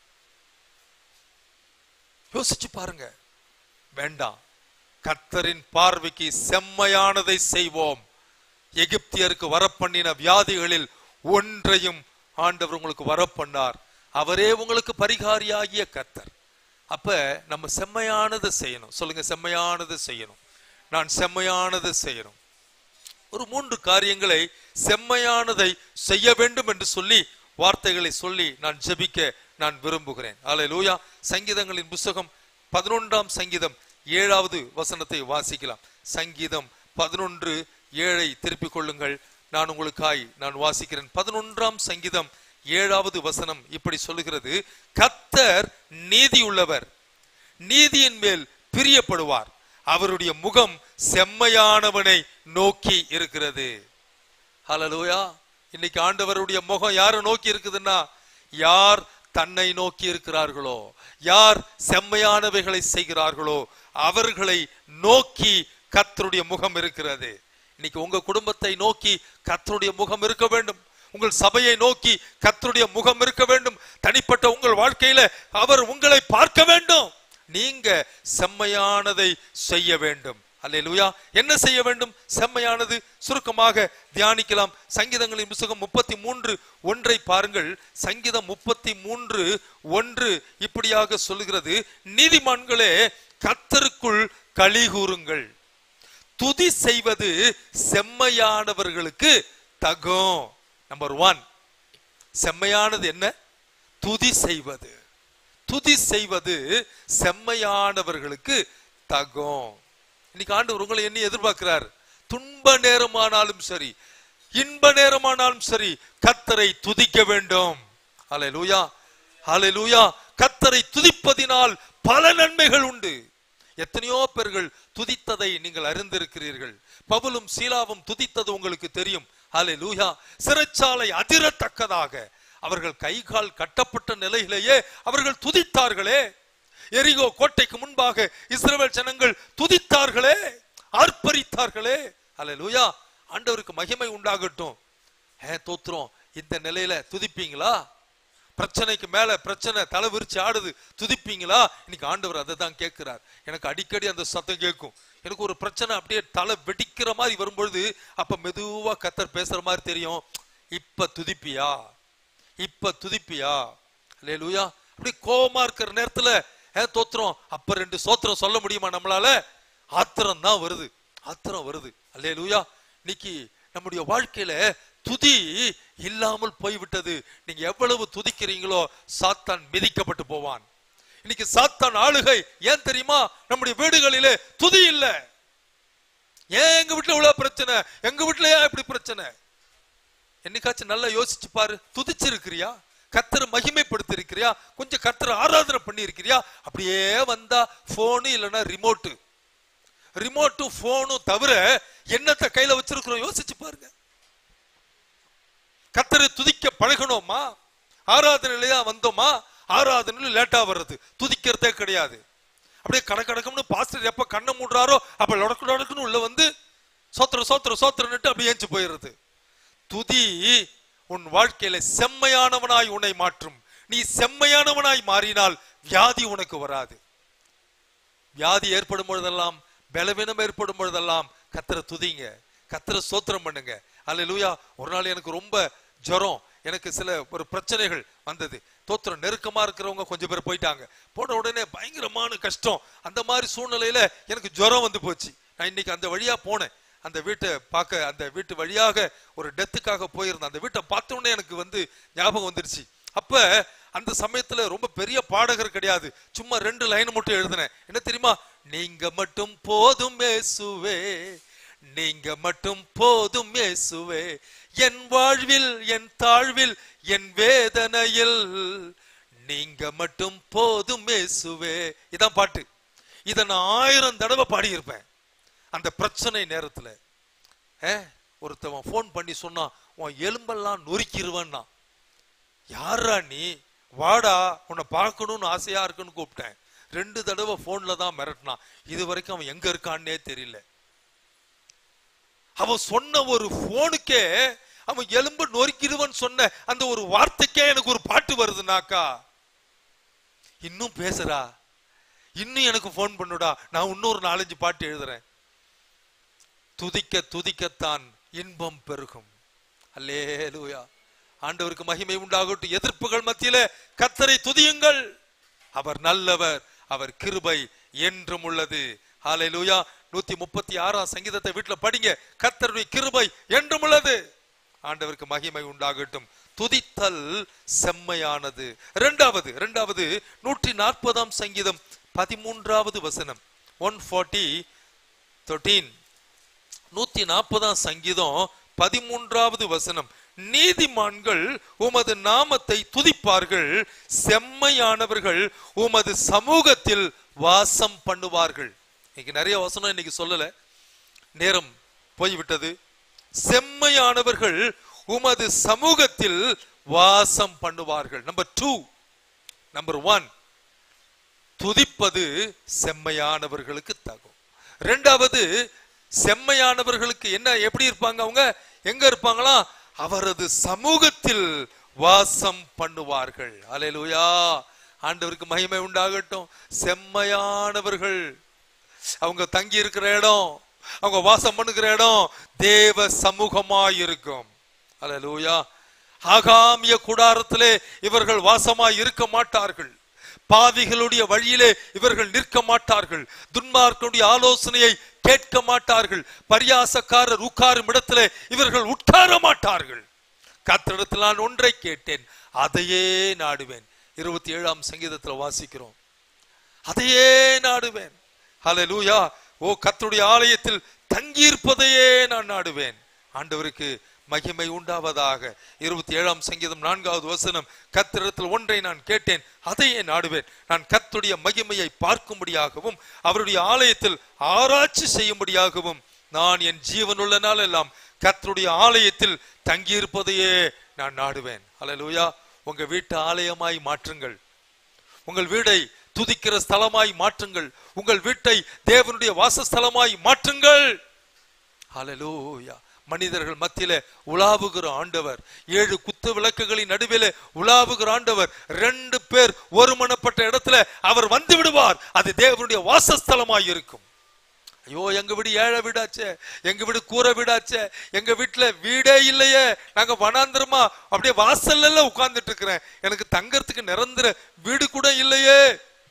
யோசிச்சு பாருங்க வேண்டாம் கர்த்தரின் பார்வைக்கு செம்மையானதை செய்வோம் எகிப்தியருக்கு வரப்பண்ணின வியாதிகளில் ஒன்றையும் ஆண்டவர் உங்களுக்கு வரப்பண்ணார் அவரே உங்களுக்கு பரிகாரியாகிய கர்த்தர் அப்ப நம்ம செம்மையானதை செய்யணும் சொல்லுங்க செம்மையானதை செய்யணும் நான் செம்மையானதை செய்யணும் ஒரு மூன்று காரியங்களை செம்மையானதை செய்ய வேண்டும் என்று சொல்லி வார்த்தைகளை சொல்லி நான் ஜெபிக்க நான் விரும்புகிறேன் ஆலை லூயா சங்கீதங்களின் புஸ்தகம் பதினொன்றாம் சங்கீதம் ஏழாவது வசனத்தை வாசிக்கலாம் சங்கீதம் பதினொன்று ஏழை திருப்பிக் கொள்ளுங்கள் நான் உங்களுக்காய் நான் வாசிக்கிறேன் பதினொன்றாம் சங்கீதம் ஏழாவது வசனம் இப்படி சொல்லுகிறது கத்தர் நீதியுள்ளவர் நீதியின் மேல் பிரியப்படுவார் அவருடைய முகம் செம்மையானவனை நோக்கி இருக்கிறது ஹalleluya இன்னைக்கு ஆண்டவருடைய முகம் யாரை நோக்கி இருக்குதுன்னா யார் தன்னை நோக்கி இருக்கிறார்களோ யார் செம்மையானவைகளை செய்கிறார்களோ அவர்களை நோக்கி கர்த்தருடைய முகம் இருக்கிறது இன்னைக்கு உங்க குடும்பத்தை நோக்கி கர்த்தருடைய முகம் இருக்க வேண்டும் உங்கள் சபையை நோக்கி கர்த்தருடைய முகம் இருக்க வேண்டும் தனிப்பட்ட உங்கள் வாழ்க்கையில அவர் உங்களை பார்க்க வேண்டும் நீங்க செம்மையானதை செய்ய வேண்டும் அல்லேலூயா என்ன செய்ய வேண்டும் செம்மையானது சுருக்கமாக தியானிக்கலாம் சங்கீதங்களின் புத்தகம் முப்பத்தி மூன்று ஒன்றை பாருங்கள் சங்கீதம் முப்பத்தி மூன்று ஒன்று இப்படியாக சொல்லுகிறது நீதிமான்களே கத்தருக்குள் களி கூறுங்கள் துதி செய்வது செம்மையானவர்களுக்கு தகும் நம்பர் ஒன் செம்மையானது என்ன துதி செய்வது துதி செய்வது செம்மையானவர்களுக்கு தகும் இன்னைக்கு ஆண்டவர் உங்களை என்ன எதிர்பார்க்கிறார் துன்ப நேரமானாலும் சரி இன்ப நேரமானாலும் சரி கத்தரை துதிக்க வேண்டும் அலை லூயா அலை லூயா கத்தரை துதிப்பதினால் பல நன்மைகள் உண்டு எத்தனையோ பேர்கள் துதித்ததை நீங்கள் அறிந்திருக்கிறீர்கள் பவுலும் சீலாவும் துதித்தது உங்களுக்கு தெரியும் அலை லூயா சிறைச்சாலை அதிரத்தக்கதாக அவர்கள் கை கால் கட்டப்பட்ட நிலையிலேயே அவர்கள் துதித்தார்களே எரிகோ கோட்டைக்கு முன்பாக இஸ்ரவேல் ஜனங்கள் துதித்தார்களே ஆர்ப்பரித்தார்களே அல்லேலூயா ஆண்டவருக்கு மகிமை உண்டாகட்டும் ஏ தோத்துறோம் இந்த நிலையில துதிப்பீங்களா பிரச்சனைக்கு மேல பிரச்சனை தலை விரிச்சு ஆடுது துதிப்பீங்களா இன்னைக்கு ஆண்டவர் அதை தான் கேட்கிறார் எனக்கு அடிக்கடி அந்த சத்தம் கேட்கும் எனக்கு ஒரு பிரச்சனை அப்படியே தலை வெடிக்கிற மாதிரி வரும்பொழுது அப்ப மெதுவா கத்தர் பேசுற மாதிரி தெரியும் இப்ப துதிப்பியா இப்ப துதிப்பியா அல்லேலூயா அப்படி கோவமா இருக்கிற நேரத்துல ஏ தோத்துறோம் அப்ப ரெண்டு சோத்திரம் சொல்ல முடியுமா நம்மளால ஆத்திரம் தான் வருது ஆத்திரம் வருது அல்லேலூயா இன்னைக்கு நம்முடைய வாழ்க்கையில துதி இல்லாமல் போய்விட்டது நீங்க எவ்வளவு துதிக்கிறீங்களோ சாத்தான் மிதிக்கப்பட்டு போவான் இன்னைக்கு சாத்தான் ஆளுகை ஏன் தெரியுமா நம்முடைய வீடுகளிலே துதி இல்ல ஏன் எங்க வீட்டுல இவ்வளவு பிரச்சனை எங்க வீட்டுல ஏன் இப்படி பிரச்சனை என்னைக்காச்சும் நல்லா யோசிச்சு பாரு துதிச்சிருக்கிறியா கத்தரை மகிமைப்படுத்தி இருக்கிறியா கொஞ்சம் கத்தரை ஆராதனை பண்ணி இருக்கிறியா அப்படியே வந்தா போனு இல்லைன்னா ரிமோட்டு ரிமோட்டும் போனும் தவிர என்னத்தை கையில வச்சிருக்கிறோம் யோசிச்சு பாருங்க கத்தரை துதிக்க பழகணுமா ஆராதனையில தான் வந்தோமா ஆராதனையில லேட்டா வர்றது துதிக்கிறதே கிடையாது அப்படியே கடக்கடக்கம்னு பாஸ்டர் எப்ப கண்ணை மூடுறாரோ அப்ப லொடக்கு லொடக்குன்னு உள்ள வந்து சோத்திர சோத்திர சோத்திரன்னுட்டு அப்படியே ஏஞ்சு போயிடுறது துதி உன் வாழ்க்கையில செம்மையானவனாய் உன்னை மாற்றும் நீ செம்மையானவனாய் மாறினால் வியாதி உனக்கு வராது வியாதி ஏற்படும் பொழுதெல்லாம் பலவீனம் ஏற்படும் பொழுதெல்லாம் கத்தரை துதிங்க கத்தரை சோத்திரம் பண்ணுங்க அல்லேலூயா ஒரு நாள் எனக்கு ரொம்ப ஜுரம் எனக்கு சில ஒரு பிரச்சனைகள் வந்தது தோத்திரம் நெருக்கமா இருக்கிறவங்க கொஞ்சம் பேர் போயிட்டாங்க போன உடனே பயங்கரமான கஷ்டம் அந்த மாதிரி சூழ்நிலையில எனக்கு ஜுரம் வந்து போச்சு நான் இன்னைக்கு அந்த வழியா போனேன் அந்த வீட்டை பார்க்க அந்த வீட்டு வழியாக ஒரு டெத்துக்காக போயிருந்தேன் அந்த வீட்டை பார்த்த உடனே எனக்கு வந்து ஞாபகம் வந்துருச்சு அப்ப அந்த சமயத்துல ரொம்ப பெரிய பாடகர் கிடையாது சும்மா ரெண்டு லைன் மட்டும் எழுதினேன் என்ன தெரியுமா நீங்க மட்டும் போதும் இயேசுவே நீங்க மட்டும் போதும் இயேசுவே என் வாழ்வில் என் தாழ்வில் என் வேதனையில் நீங்க மட்டும் போதும் இயேசுவே இதான் பாட்டு இதை நான் ஆயிரம் தடவை பாடியிருப்பேன் அந்த பிரச்சனை நேரத்துல ஏ ஒருத்தவன் ஃபோன் பண்ணி சொன்னா உன் எலும்பெல்லாம் நொறுக்கிடுவேன்னா யாரா நீ வாடா உன்னை பார்க்கணும்னு ஆசையா இருக்குன்னு கூப்பிட்டேன் ரெண்டு தடவை போன்ல தான் மிரட்டினான் இது வரைக்கும் அவன் எங்க இருக்கான்னே தெரியல அவன் சொன்ன ஒரு போனுக்கே அவன் எலும்பு நொறுக்கிடுவன் சொன்ன அந்த ஒரு வார்த்தைக்கே எனக்கு ஒரு பாட்டு வருதுனாக்கா இன்னும் பேசுறா இன்னும் எனக்கு ஃபோன் பண்ணுடா நான் இன்னொரு நாலஞ்சு பாட்டு எழுதுறேன் துதிக்க துதிக்கத்தான் இன்பம் பெருகும் அல்லேலூயா ஆண்டவருக்கு மகிமை உண்டாகட்டும் எதிர்ப்புகள் மத்தியில கத்தரை துதியுங்கள் அவர் நல்லவர் அவர் கிருபை என்றும் உள்ளது ஹalleluya நூத்தி முப்பத்தி ஆறாம் சங்கீதத்தை வீட்டுல படிங்க கத்தருடைய கிருபை என்றும் உள்ளது ஆண்டவருக்கு மகிமை உண்டாகட்டும் துதித்தல் செம்மையானது இரண்டாவது இரண்டாவது நூற்றி நாற்பதாம் சங்கீதம் பதிமூன்றாவது வசனம் ஒன் ஃபார்ட்டி தேர்ட்டீன் நூத்தி நாற்பதாம் சங்கீதம் பதிமூன்றாவது வசனம் நீதிமான்கள் உமது நாமத்தை துதிப்பார்கள் செம்மையானவர்கள் உமது சமூகத்தில் வாசம் பண்ணுவார்கள் இன்னைக்கு நிறைய வசனம் இன்னைக்கு சொல்லல நேரம் போய்விட்டது செம்மையானவர்கள் உமது சமூகத்தில் வாசம் பண்ணுவார்கள் நம்பர் டூ நம்பர் ஒன் துதிப்பது செம்மையானவர்களுக்கு தகும் ரெண்டாவது செம்மையானவர்களுக்கு என்ன எப்படி இருப்பாங்க அவங்க எங்க இருப்பாங்களா அவரது சமூகத்தில் வாசம் பண்ணுவார்கள் அல்லேலூயா ஆண்டவருக்கு மகிமை உண்டாகட்டும் செம்மையானவர்கள் அவங்க தங்கி இருக்கிற இடம் அவங்க வாசம் பண்ணுகிற இடம் தேவ சமூகமாய் இருக்கும் அல்லேலூயா ஆகாமிய கூடாரத்திலே இவர்கள் வாசமாய் இருக்க மாட்டார்கள் பாவிகளுடைய வழியிலே இவர்கள் நிற்க மாட்டார்கள் துன்மார்க்கனுடைய ஆலோசனையை கேட்க மாட்டார்கள் பரியாசக்காரர் உட்காரும் இடத்திலே இவர்கள் உட்கார மாட்டார்கள் கத்திரிடத்தில் நான் ஒன்றை கேட்டேன் அதையே நாடுவேன் இருபத்தி ஏழாம் சங்கீதத்தில் வாசிக்கிறோம் அதையே நாடுவேன் ஹalleluya ஓ கர்த்தருடைய ஆலயத்தில் தங்கியிருப்பதையே நான் நாடுவேன் ஆண்டவருக்கு மகிமை உண்டாவதாக இருபத்தி ஏழாம் சங்கீதம் நான்காவது வசனம் கத்திரத்தில் ஒன்றை நான் கேட்டேன் அதையே நாடுவேன் நான் கர்த்தருடைய மகிமையை பார்க்கும்படியாகவும் அவருடைய ஆலயத்தில் ஆராய்ச்சி செய்யும்படியாகவும் நான் என் ஜீவனுள்ள நாள் எல்லாம் கர்த்தருடைய ஆலயத்தில் தங்கியிருப்பதையே நான் நாடுவேன் ஹalleluya உங்க வீட்டை ஆலயமாய் மாற்றுங்கள் உங்கள் வீடை துதிக்கிற ஸ்தலமாய் மாற்றுங்கள் உங்கள் வீட்டை தேவனுடைய வாசஸ்தலமாய் மாற்றுங்கள் ஹalleluya மனிதர்கள் மத்தியிலே உலாவுகிற ஆண்டவர் ஏழு குத்து விளக்குகளின் நடுவிலே உலாவுகிற ஆண்டவர் ரெண்டு பேர் ஒருமனப்பட்ட இடத்துல அவர் வந்து விடுவார் அது தேவனுடைய வாசஸ்தலமாய் இருக்கும் ஐயோ எங்க வீடு ஏழை வீடாச்சே எங்க வீடு கூரை வீடாச்சே எங்க வீட்டுல வீடே இல்லையே நாங்க வனாந்திரமா அப்படியே வாசல்ல எல்லாம் உட்கார்ந்துட்டு இருக்கிறேன் எனக்கு தங்கறதுக்கு நிரந்தர வீடு கூட இல்லையே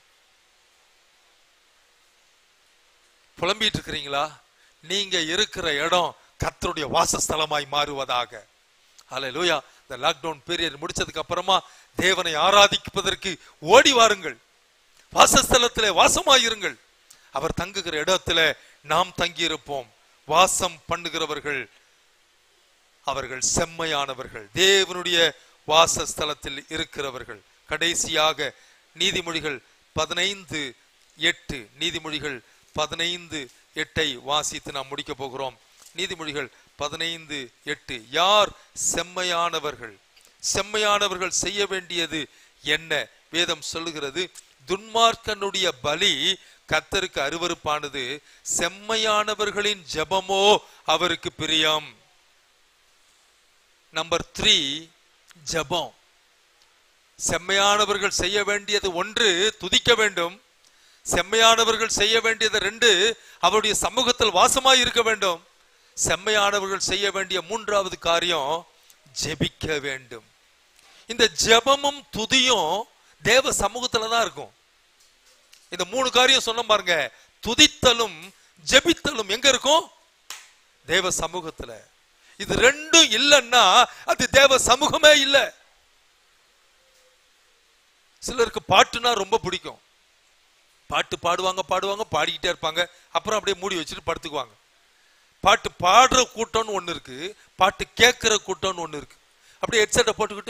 புலம்பிட்டு இருக்கிறீங்களா நீங்க இருக்கிற இடம் கர்த்தருடைய வாசஸ்தலமாய் மாறுவதாக ஹalleluya இந்த லாக்டவுன் பீரியட் முடிச்சதுக்கு அப்புறமா தேவனை ஆராதிப்பதற்கு ஓடி வாருங்கள் வாசஸ்தலத்திலே வாசமாயிருங்கள் அவர் தங்குகிற இடத்துல நாம் தங்கியிருப்போம் வாசம் பண்ணுகிறவர்கள் அவர்கள் செம்மையானவர்கள் தேவனுடைய வாசஸ்தலத்தில் இருக்கிறவர்கள் கடைசியாக நீதிமொழிகள் பதினைந்து எட்டு நீதிமொழிகள் பதினைந்து எட்டை வாசித்து நாம் முடிக்க போகிறோம் நீதிமொழிகள் பதினைந்து எட்டு யார் செம்மையானவர்கள் செம்மையானவர்கள் செய்ய வேண்டியது என்ன வேதம் சொல்லுகிறது துன்மார்க்கனுடைய பலி கத்தருக்கு அருவருப்பானது செம்மையானவர்களின் ஜெபமோ அவருக்கு பிரியம் நம்பர் த்ரீ ஜெபம் செம்மையானவர்கள் செய்ய வேண்டியது ஒன்று துதிக்க வேண்டும் செம்மையானவர்கள் செய்ய வேண்டியது ரெண்டு அவருடைய சமூகத்தில் வாசமாய் இருக்க வேண்டும் செம்மையானவர்கள் செய்ய வேண்டிய மூன்றாவது காரியம் ஜெபிக்க வேண்டும் இந்த ஜெபமும் துதியும் தேவ சமூகத்துல தான் இருக்கும் இந்த மூணு காரியம் சொன்ன பாருங்க துதித்தலும் ஜெபித்தலும் எங்க இருக்கும் தேவ சமூகத்துல இது ரெண்டும் இல்லைன்னா அது தேவ சமூகமே இல்லை சிலருக்கு பாட்டுனா ரொம்ப பிடிக்கும் பாட்டு பாடுவாங்க பாடுவாங்க பாடிக்கிட்டே இருப்பாங்க அப்புறம் அப்படியே மூடி வச்சுட்டு படுத்துக்குவாங்க பாட்டு பாடுற கூட்டம்னு ஒண்ணு இருக்கு பாட்டு கேட்கிற கூட்டம்னு ஒண்ணு இருக்கு அப்படியே ஹெட்செட்டை போட்டுக்கிட்டு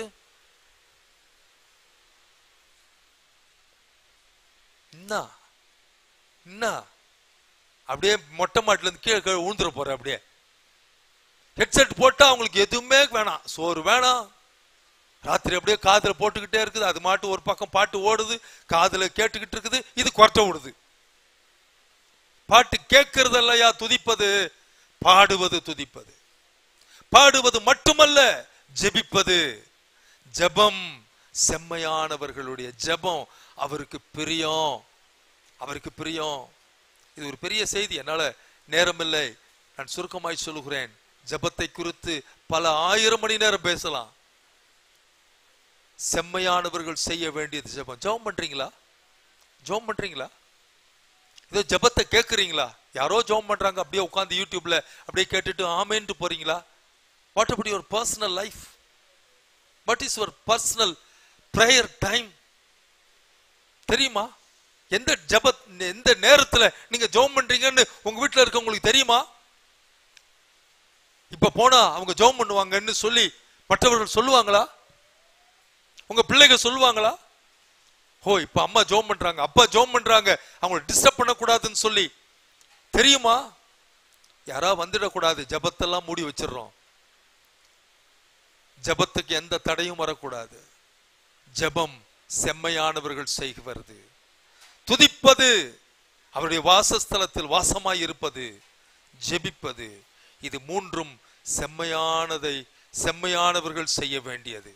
என்ன என்ன அப்படியே மொட்டை மாட்டுல இருந்து கீழே கீழே விழுந்துற போற அப்படியே ஹெட்செட் போட்டா அவங்களுக்கு எதுவுமே வேணாம் சோறு வேணாம் ராத்திரி அப்படியே காதுல போட்டுக்கிட்டே இருக்குது அது மாட்டு ஒரு பக்கம் பாட்டு ஓடுது காதுல கேட்டுக்கிட்டு இருக்குது இது கொரட்டை விடுது பாட்டு கேட்கறது இல்லையா துதிப்பது பாடுவது துதிப்பது பாடுவது மட்டுமல்ல ஜெபிப்பது ஜெபம் செம்மையானவர்களுடைய ஜெபம் அவருக்கு பிரியம் அவருக்கு பிரியம் இது ஒரு பெரிய செய்தி என்னால நேரமில்லை நான் சுருக்கமாய் சொல்லுகிறேன் ஜெபத்தை குறித்து பல ஆயிரம் மணி நேரம் பேசலாம் செம்மையானவர்கள் செய்ய வேண்டியது ஜெபம் ஜெபம் பண்றீங்களா ஜெபம் பண்றீங்களா இதோ ஜெபத்தை கேட்குறீங்களா யாரோ ஜெபம் பண்றாங்க அப்படியே உட்காந்து யூடியூப்ல அப்படியே கேட்டுட்டு ஆமேன்ட்டு போறீங்களா what about your personal life what is your personal prayer time தெரியுமா எந்த ஜெப எந்த நேரத்துல நீங்க ஜெபம் பண்றீங்கன்னு உங்க வீட்டுல இருக்கவங்களுக்கு தெரியுமா இப்ப போனா அவங்க ஜெபம் பண்ணுவாங்கன்னு சொல்லி மற்றவர்கள் சொல்லுவாங்களா உங்க பிள்ளைங்க சொல்லுவாங்களா ஓ இப்ப அம்மா ஜோம் பண்றாங்க அப்பா ஜோம் பண்றாங்க அவங்களை டிஸ்டர்ப் பண்ணக்கூடாதுன்னு சொல்லி தெரியுமா யாரா வந்துடக்கூடாது ஜபத்தெல்லாம் மூடி வச்சிடுறோம் ஜபத்துக்கு எந்த தடையும் வரக்கூடாது ஜபம் செம்மையானவர்கள் செய்கிறது துதிப்பது அவருடைய வாசஸ்தலத்தில் வாசமாய் இருப்பது ஜெபிப்பது இது மூன்றும் செம்மையானதை செம்மையானவர்கள் செய்ய வேண்டியது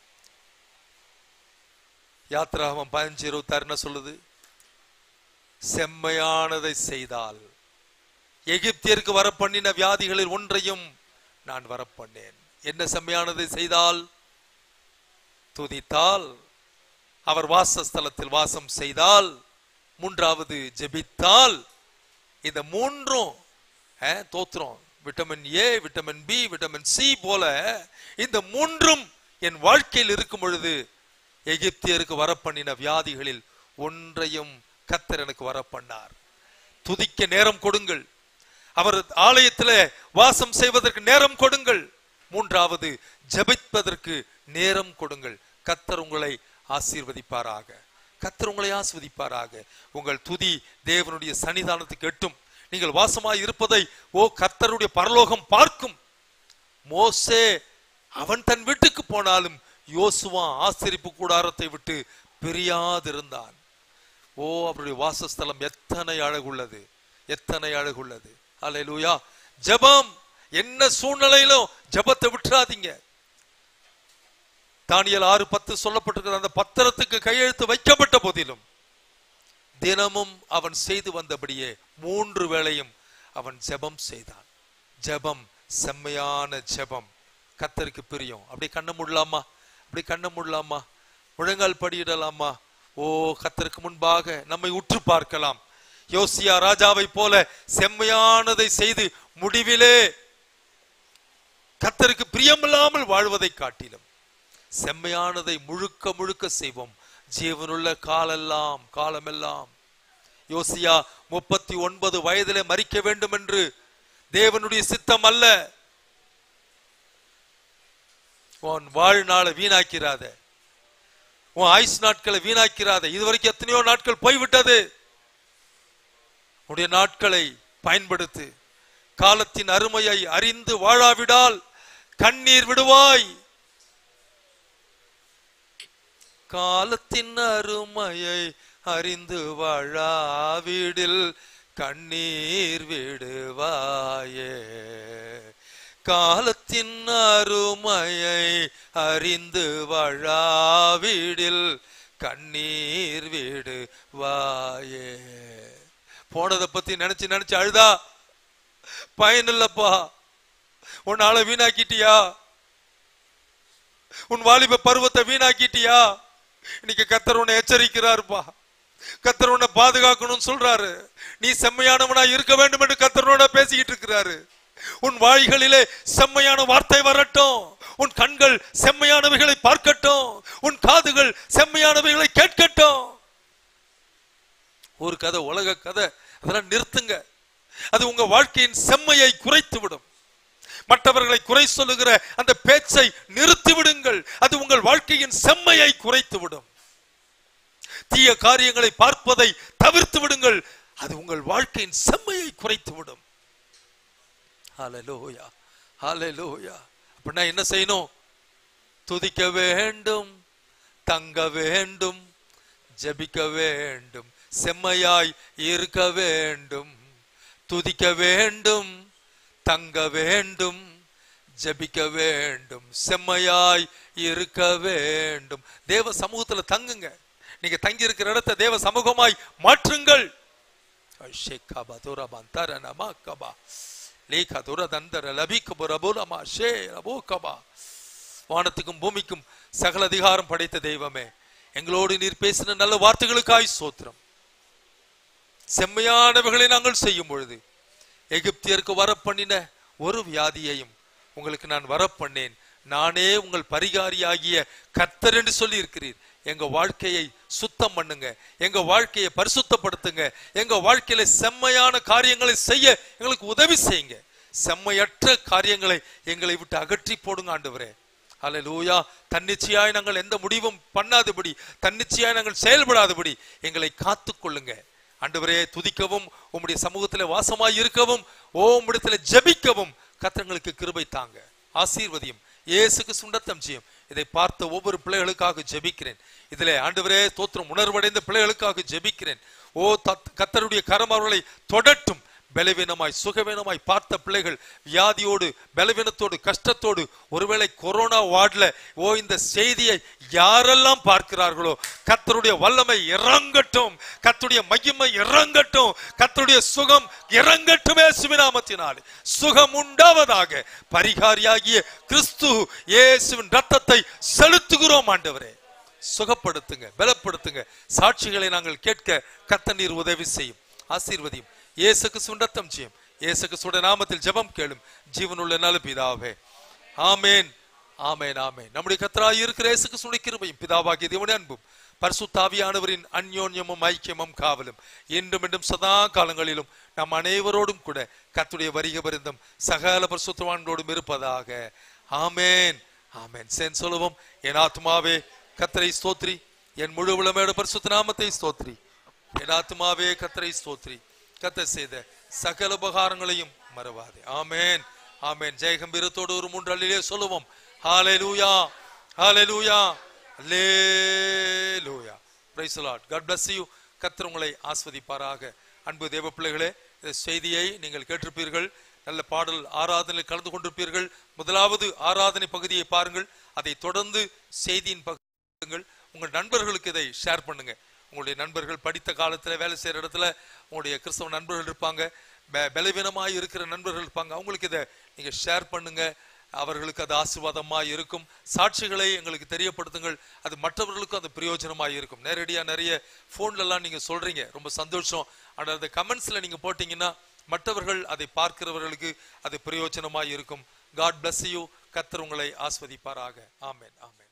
யாத்ராகமம் பதினஞ்சு இருபத்தாறு என்ன சொல்லுது செம்மையானதை செய்தால் எகிப்தியருக்கு வர பண்ணின வியாதிகளில் ஒன்றையும் நான் வர பண்ணேன் என்ன செம்மையானதை செய்தால் துதித்தால் அவர் வாசஸ்தலத்தில் வாசம் செய்தால் மூன்றாவது ஜெபித்தால் இந்த மூன்றும் அஹ், தோத்திரம் vitamin A vitamin B vitamin C போல இந்த மூன்றும் என் வாழ்க்கையில் இருக்கும் பொழுது எகிப்தியருக்கு வர பண்ணின வியாதிகளில் ஒன்றையும் கத்தர் எனக்கு வர பண்ணார் துதிக்க நேரம் கொடுங்கள் அவர் ஆலயத்தில் வாசம் செய்வதற்கு நேரம் கொடுங்கள் மூன்றாவது ஜெபிப்பதற்கு நேரம் கொடுங்கள் கத்தர் உங்களை ஆசீர்வதிப்பாராக கத்தர் உங்களை ஆசீர்வதிப்பாராக உங்கள் துதி தேவனுடைய சன்னிதானத்துக்கு எட்டும் நீங்கள் வாசமாய் இருப்பதை ஓ கர்த்தருடைய பரலோகம் பார்க்கும் மோசே அவன் தன் வீட்டுக்கு போனாலும் யோசுவா ஆசிரிப்பு கூடாரத்தை விட்டு பிரியாதிருந்தான் ஓ அவருடைய வாசஸ்தலம் எத்தனை அழகுள்ளது எத்தனை அழகுள்ளது அல்லேலூயா ஜெபம் என்ன சூழ்நிலையிலும் ஜெபத்தை விட்டுறாதீங்க தானியல் ஆறு பத்து சொல்லப்பட்டிருக்கிற அந்த பத்திரத்துக்கு கையெழுத்து வைக்கப்பட்ட போதிலும் தினமும் அவன் செய்து வந்தபடியே மூன்று வேளையும் அவன் ஜெபம் செய்தான் ஜெபம் செம்மையான ஜெபம் கத்தருக்கு பிரியம் அப்படி கண்ண மூடலாமா அப்படி கண்ண மூடலாமா முழங்கால் படியிடலாமா ஓ கத்தருக்கு முன்பாக நம்மை உற்று பார்க்கலாம் யோசியா ராஜாவை போல செம்மையானதை செய்து முடிவிலே கத்தருக்கு பிரியமில்லாமல் வாழ்வதை காட்டிலும் செம்மையானதை முழுக்க முழுக்க செய்வோம் ஜீவனுள்ள காலெல்லாம் காலமெல்லாம் யோசியா முப்பத்தி ஒன்பது வயதிலே மறிக்க வேண்டும் என்று தேவனுடைய சித்தம் அல்ல உன் வாழ்நாளை வீணாக்கிறாத உன் ஆயுஸ் நாட்களை வீணாக்கிறாத இதுவரைக்கும் எத்தனையோ நாட்கள் போய்விட்டது உன்னுடைய நாட்களை பயன்படுத்து காலத்தின் அருமையை அறிந்து வாழாவிடால் கண்ணீர் விடுவாய் காலத்தின் அருமையை அறிந்து வாழாவிடில் கண்ணீர் விடுவாயே காலத்தின் அருமையை அறிந்து வாழாவிடில் கண்ணீர் விடுவாயே போனதை பத்தி நினைச்சு நினைச்சு அழுதா பயன் இல்லப்பா உன்னால வீணாக்கிட்டியா உன் வாலிப பருவத்தை வீணாக்கிட்டியா இன்னைக்கு கத்தர் உன்னை எச்சரிக்கிறாருப்பா கத்தர் உன்னை பாதுகாக்கணும்னு சொல்றாரு நீ செம்மையானவனா இருக்க வேண்டும் என்று கத்தரோட பேசிக்கிட்டு இருக்கிறாரு உன் வாய்களிலே செம்மையான வார்த்தை வரட்டும் உன் கண்கள் செம்மையானவைகளை பார்க்கட்டும் உன் காதுகள் செம்மையானவைகளை கேட்கட்டும் ஒரு கதை உலக கதை அதெல்லாம் நிறுத்துங்க அது உங்க வாழ்க்கையின் செம்மையை குறைத்து விடும் மற்றவர்களை குறை சொல்லுகிற அந்த பேச்சை நிறுத்தி விடுங்கள் அது உங்கள் வாழ்க்கையின் செம்மையை குறைத்து விடும் தீய காரியங்களை பார்ப்பதை தவிர்த்து விடுங்கள் அது உங்கள் வாழ்க்கையின் செம்மையை குறைத்து விடும் ஹalleluya ஹalleluya அப்படின்னா என்ன செய்யணும் துதிக்க வேண்டும் தங்க வேண்டும் ஜெபிக்க வேண்டும் செம்மையாய் இருக்க வேண்டும் துதிக்க வேண்டும் தங்க வேண்டும் ஜெபிக்க வேண்டும் செம்மையாய் இருக்க வேண்டும் தேவ சமூகத்துல தங்குங்க நீங்க தங்கி இருக்கிற இடத்தை தேவ சமூகமாய் மாற்றுங்கள் ஷேக்காபா துரபான் தரனமா கபா லேகா துரதந்தர லபிகபு ரபுலமா ஷே ரபோ கபா வானத்துக்கும் பூமிக்கும் சகல அதிகாரம் படைத்த தெய்வமே எங்களோடு நீர் பேசின நல்ல வார்த்தைகளுக்காய் சோத்திரம் செம்மையானவைகளை நாங்கள் செய்யும் பொழுது எகிப்தியருக்கு வர பண்ணின ஒரு வியாதியையும் உங்களுக்கு நான் வர பண்ணேன் நானே உங்கள் பரிகாரியாகிய கர்த்தர் என்று சொல்லி இருக்கிறீர் எங்க வாழ்க்கையை சுத்தம் பண்ணுங்க எங்க வாழ்க்கையை பரிசுத்தப்படுத்துங்க எங்க வாழ்க்கையில செம்மையான காரியங்களை செய்ய எங்களுக்கு உதவி செய்யுங்க செம்மையற்ற காரியங்களை எங்களை விட்டு அகற்றி போடுங்க ஆண்டவரே அல்லேலூயா தன்னிச்சையாய் நாங்கள் எந்த முடிவும் பண்ணாதபடி தன்னிச்சையாய் நாங்கள் செயல்படாதபடி எங்களை காத்துக்கொள்ளுங்க ஆண்டவரே துதிக்கவும் உம்முடைய சமூகத்தில் வாசமாய் இருக்கவும் ஓ உம்மிடத்தில் ஜெபிக்கவும் கத்தங்களுக்கு கிருபை தாங்க ஆசீர்வதியும் இயேசுக்கு சுண்டத்தம் செய்யும் இதை பார்த்த ஒவ்வொரு பிள்ளைகளுக்காக ஜெபிக்கிறேன் இதிலே ஆண்டவரே தோற்றம் உணர்வடைந்த பிள்ளைகளுக்காக ஜெபிக்கிறேன் ஓ தத்- கர்த்தருடைய கரம் அவர்களை தொடட்டும் பலவீனமாய் சுகவீனமாய் பார்த்த பிள்ளைகள் வியாதியோடு பலவீனத்தோடு கஷ்டத்தோடு ஒருவேளை கொரோனா வார்டில் ஓ இந்த செய்தியை யாரெல்லாம் பார்க்கிறார்களோ கர்த்தருடைய வல்லமை இறங்கட்டும் கர்த்தருடைய மகிமை இறங்கட்டும் கர்த்தருடைய சுகம் இறங்கட்டுமே சுவிநாமத்தினாலே சுகம் உண்டாவதாக பரிகாரியாகிய கிறிஸ்து இயேசுவின் ரத்தத்தை செலுத்துகிறோம் ஆண்டவரே சுகப்படுத்துங்க பலப்படுத்துங்க சாட்சிகளை நாங்கள் கேட்க கர்த்தர் நீர் உதவி செய்யும் ஆசீர்வதியும் இயேசுக்கு சுண்டத்தம் செய்யும் இயேசுக்கு சுட நாமத்தில் ஜெபம் கேளும் ஜீவனுள்ள நல்ல பிதாவே ஆமேன் ஆமேன் ஆமேன் நம்முடைய கத்தராய் இருக்கிற இயேசுக்கு சுனை கிருபையும் பிதாவாகிய தேவனுடைய அன்பும் பரிசுத்தாவியானவரின் அந்யோன்யமும் ஐக்கியமும் காவலும் என்றும் என்றும் சதா காலங்களிலும் நம் அனைவரோடும் கூட கத்துடைய வருகை பரிந்தும் சகல பரிசுத்தவான்களோடும் இருப்பதாக ஆமேன் ஆமேன் சென் சொல்லுவோம் என் ஆத்மாவே கத்தரை ஸ்தோத்ரி என் முழு உளமேடு பரிசுத்த நாமத்தை ஸ்தோத்ரி என் ஆத்மாவே கத்தரை ஸ்தோத்ரி கத்த செய்த சகல உபகாரங்களையும் மறவாதே ஆமேன் ஆமேன் ஜெயகம்பீரத்தோடு ஒரு மூன்று அள்ளிலே சொல்லுவோம் ஹalleluya ஹalleluya ஹalleluya praise the lord god bless you கர்த்தர் உங்களை ஆஸ்வதிப்பாராக அன்பு தேவ பிள்ளைகளே இந்த செய்தியை நீங்கள் கேட்டிருப்பீர்கள் நல்ல பாடல் ஆராதனையில் கலந்து கொண்டிருப்பீர்கள் முதலாவது ஆராதனை பகுதியை பாருங்கள் அதை தொடர்ந்து செய்தியின் பகுதிகள் உங்கள் நண்பர்களுக்கு இதை ஷேர் பண்ணுங்க உங்களுடைய நண்பர்கள் படித்த காலத்துல வேலை செய்யற இடத்துல உங்களுடைய கிறிஸ்தவ நண்பர்கள் இருப்பாங்க ப- பலவீனமாய் இருக்கிற நண்பர்கள் இருப்பாங்க அவங்களுக்கு இதை நீங்க ஷேர் பண்ணுங்க அவர்களுக்கு அது ஆசீர்வாதமா இருக்கும் சாட்சிகளை எங்களுக்கு தெரியப்படுத்துங்கள் அது மற்றவர்களுக்கும் அது பிரயோஜனமாக இருக்கும் நேரடியா நிறைய போன்ல எல்லாம் நீங்க சொல்றீங்க ரொம்ப சந்தோஷம் ஆனால் அந்த கமெண்ட்ஸ்ல நீங்க போட்டீங்கன்னா மற்றவர்கள் அதை பார்க்கிறவர்களுக்கு அது பிரயோஜனமாக இருக்கும் காட் bless யூ கத்தர் உங்களை ஆஸ்வதிப்பாராக ஆமென் ஆமென்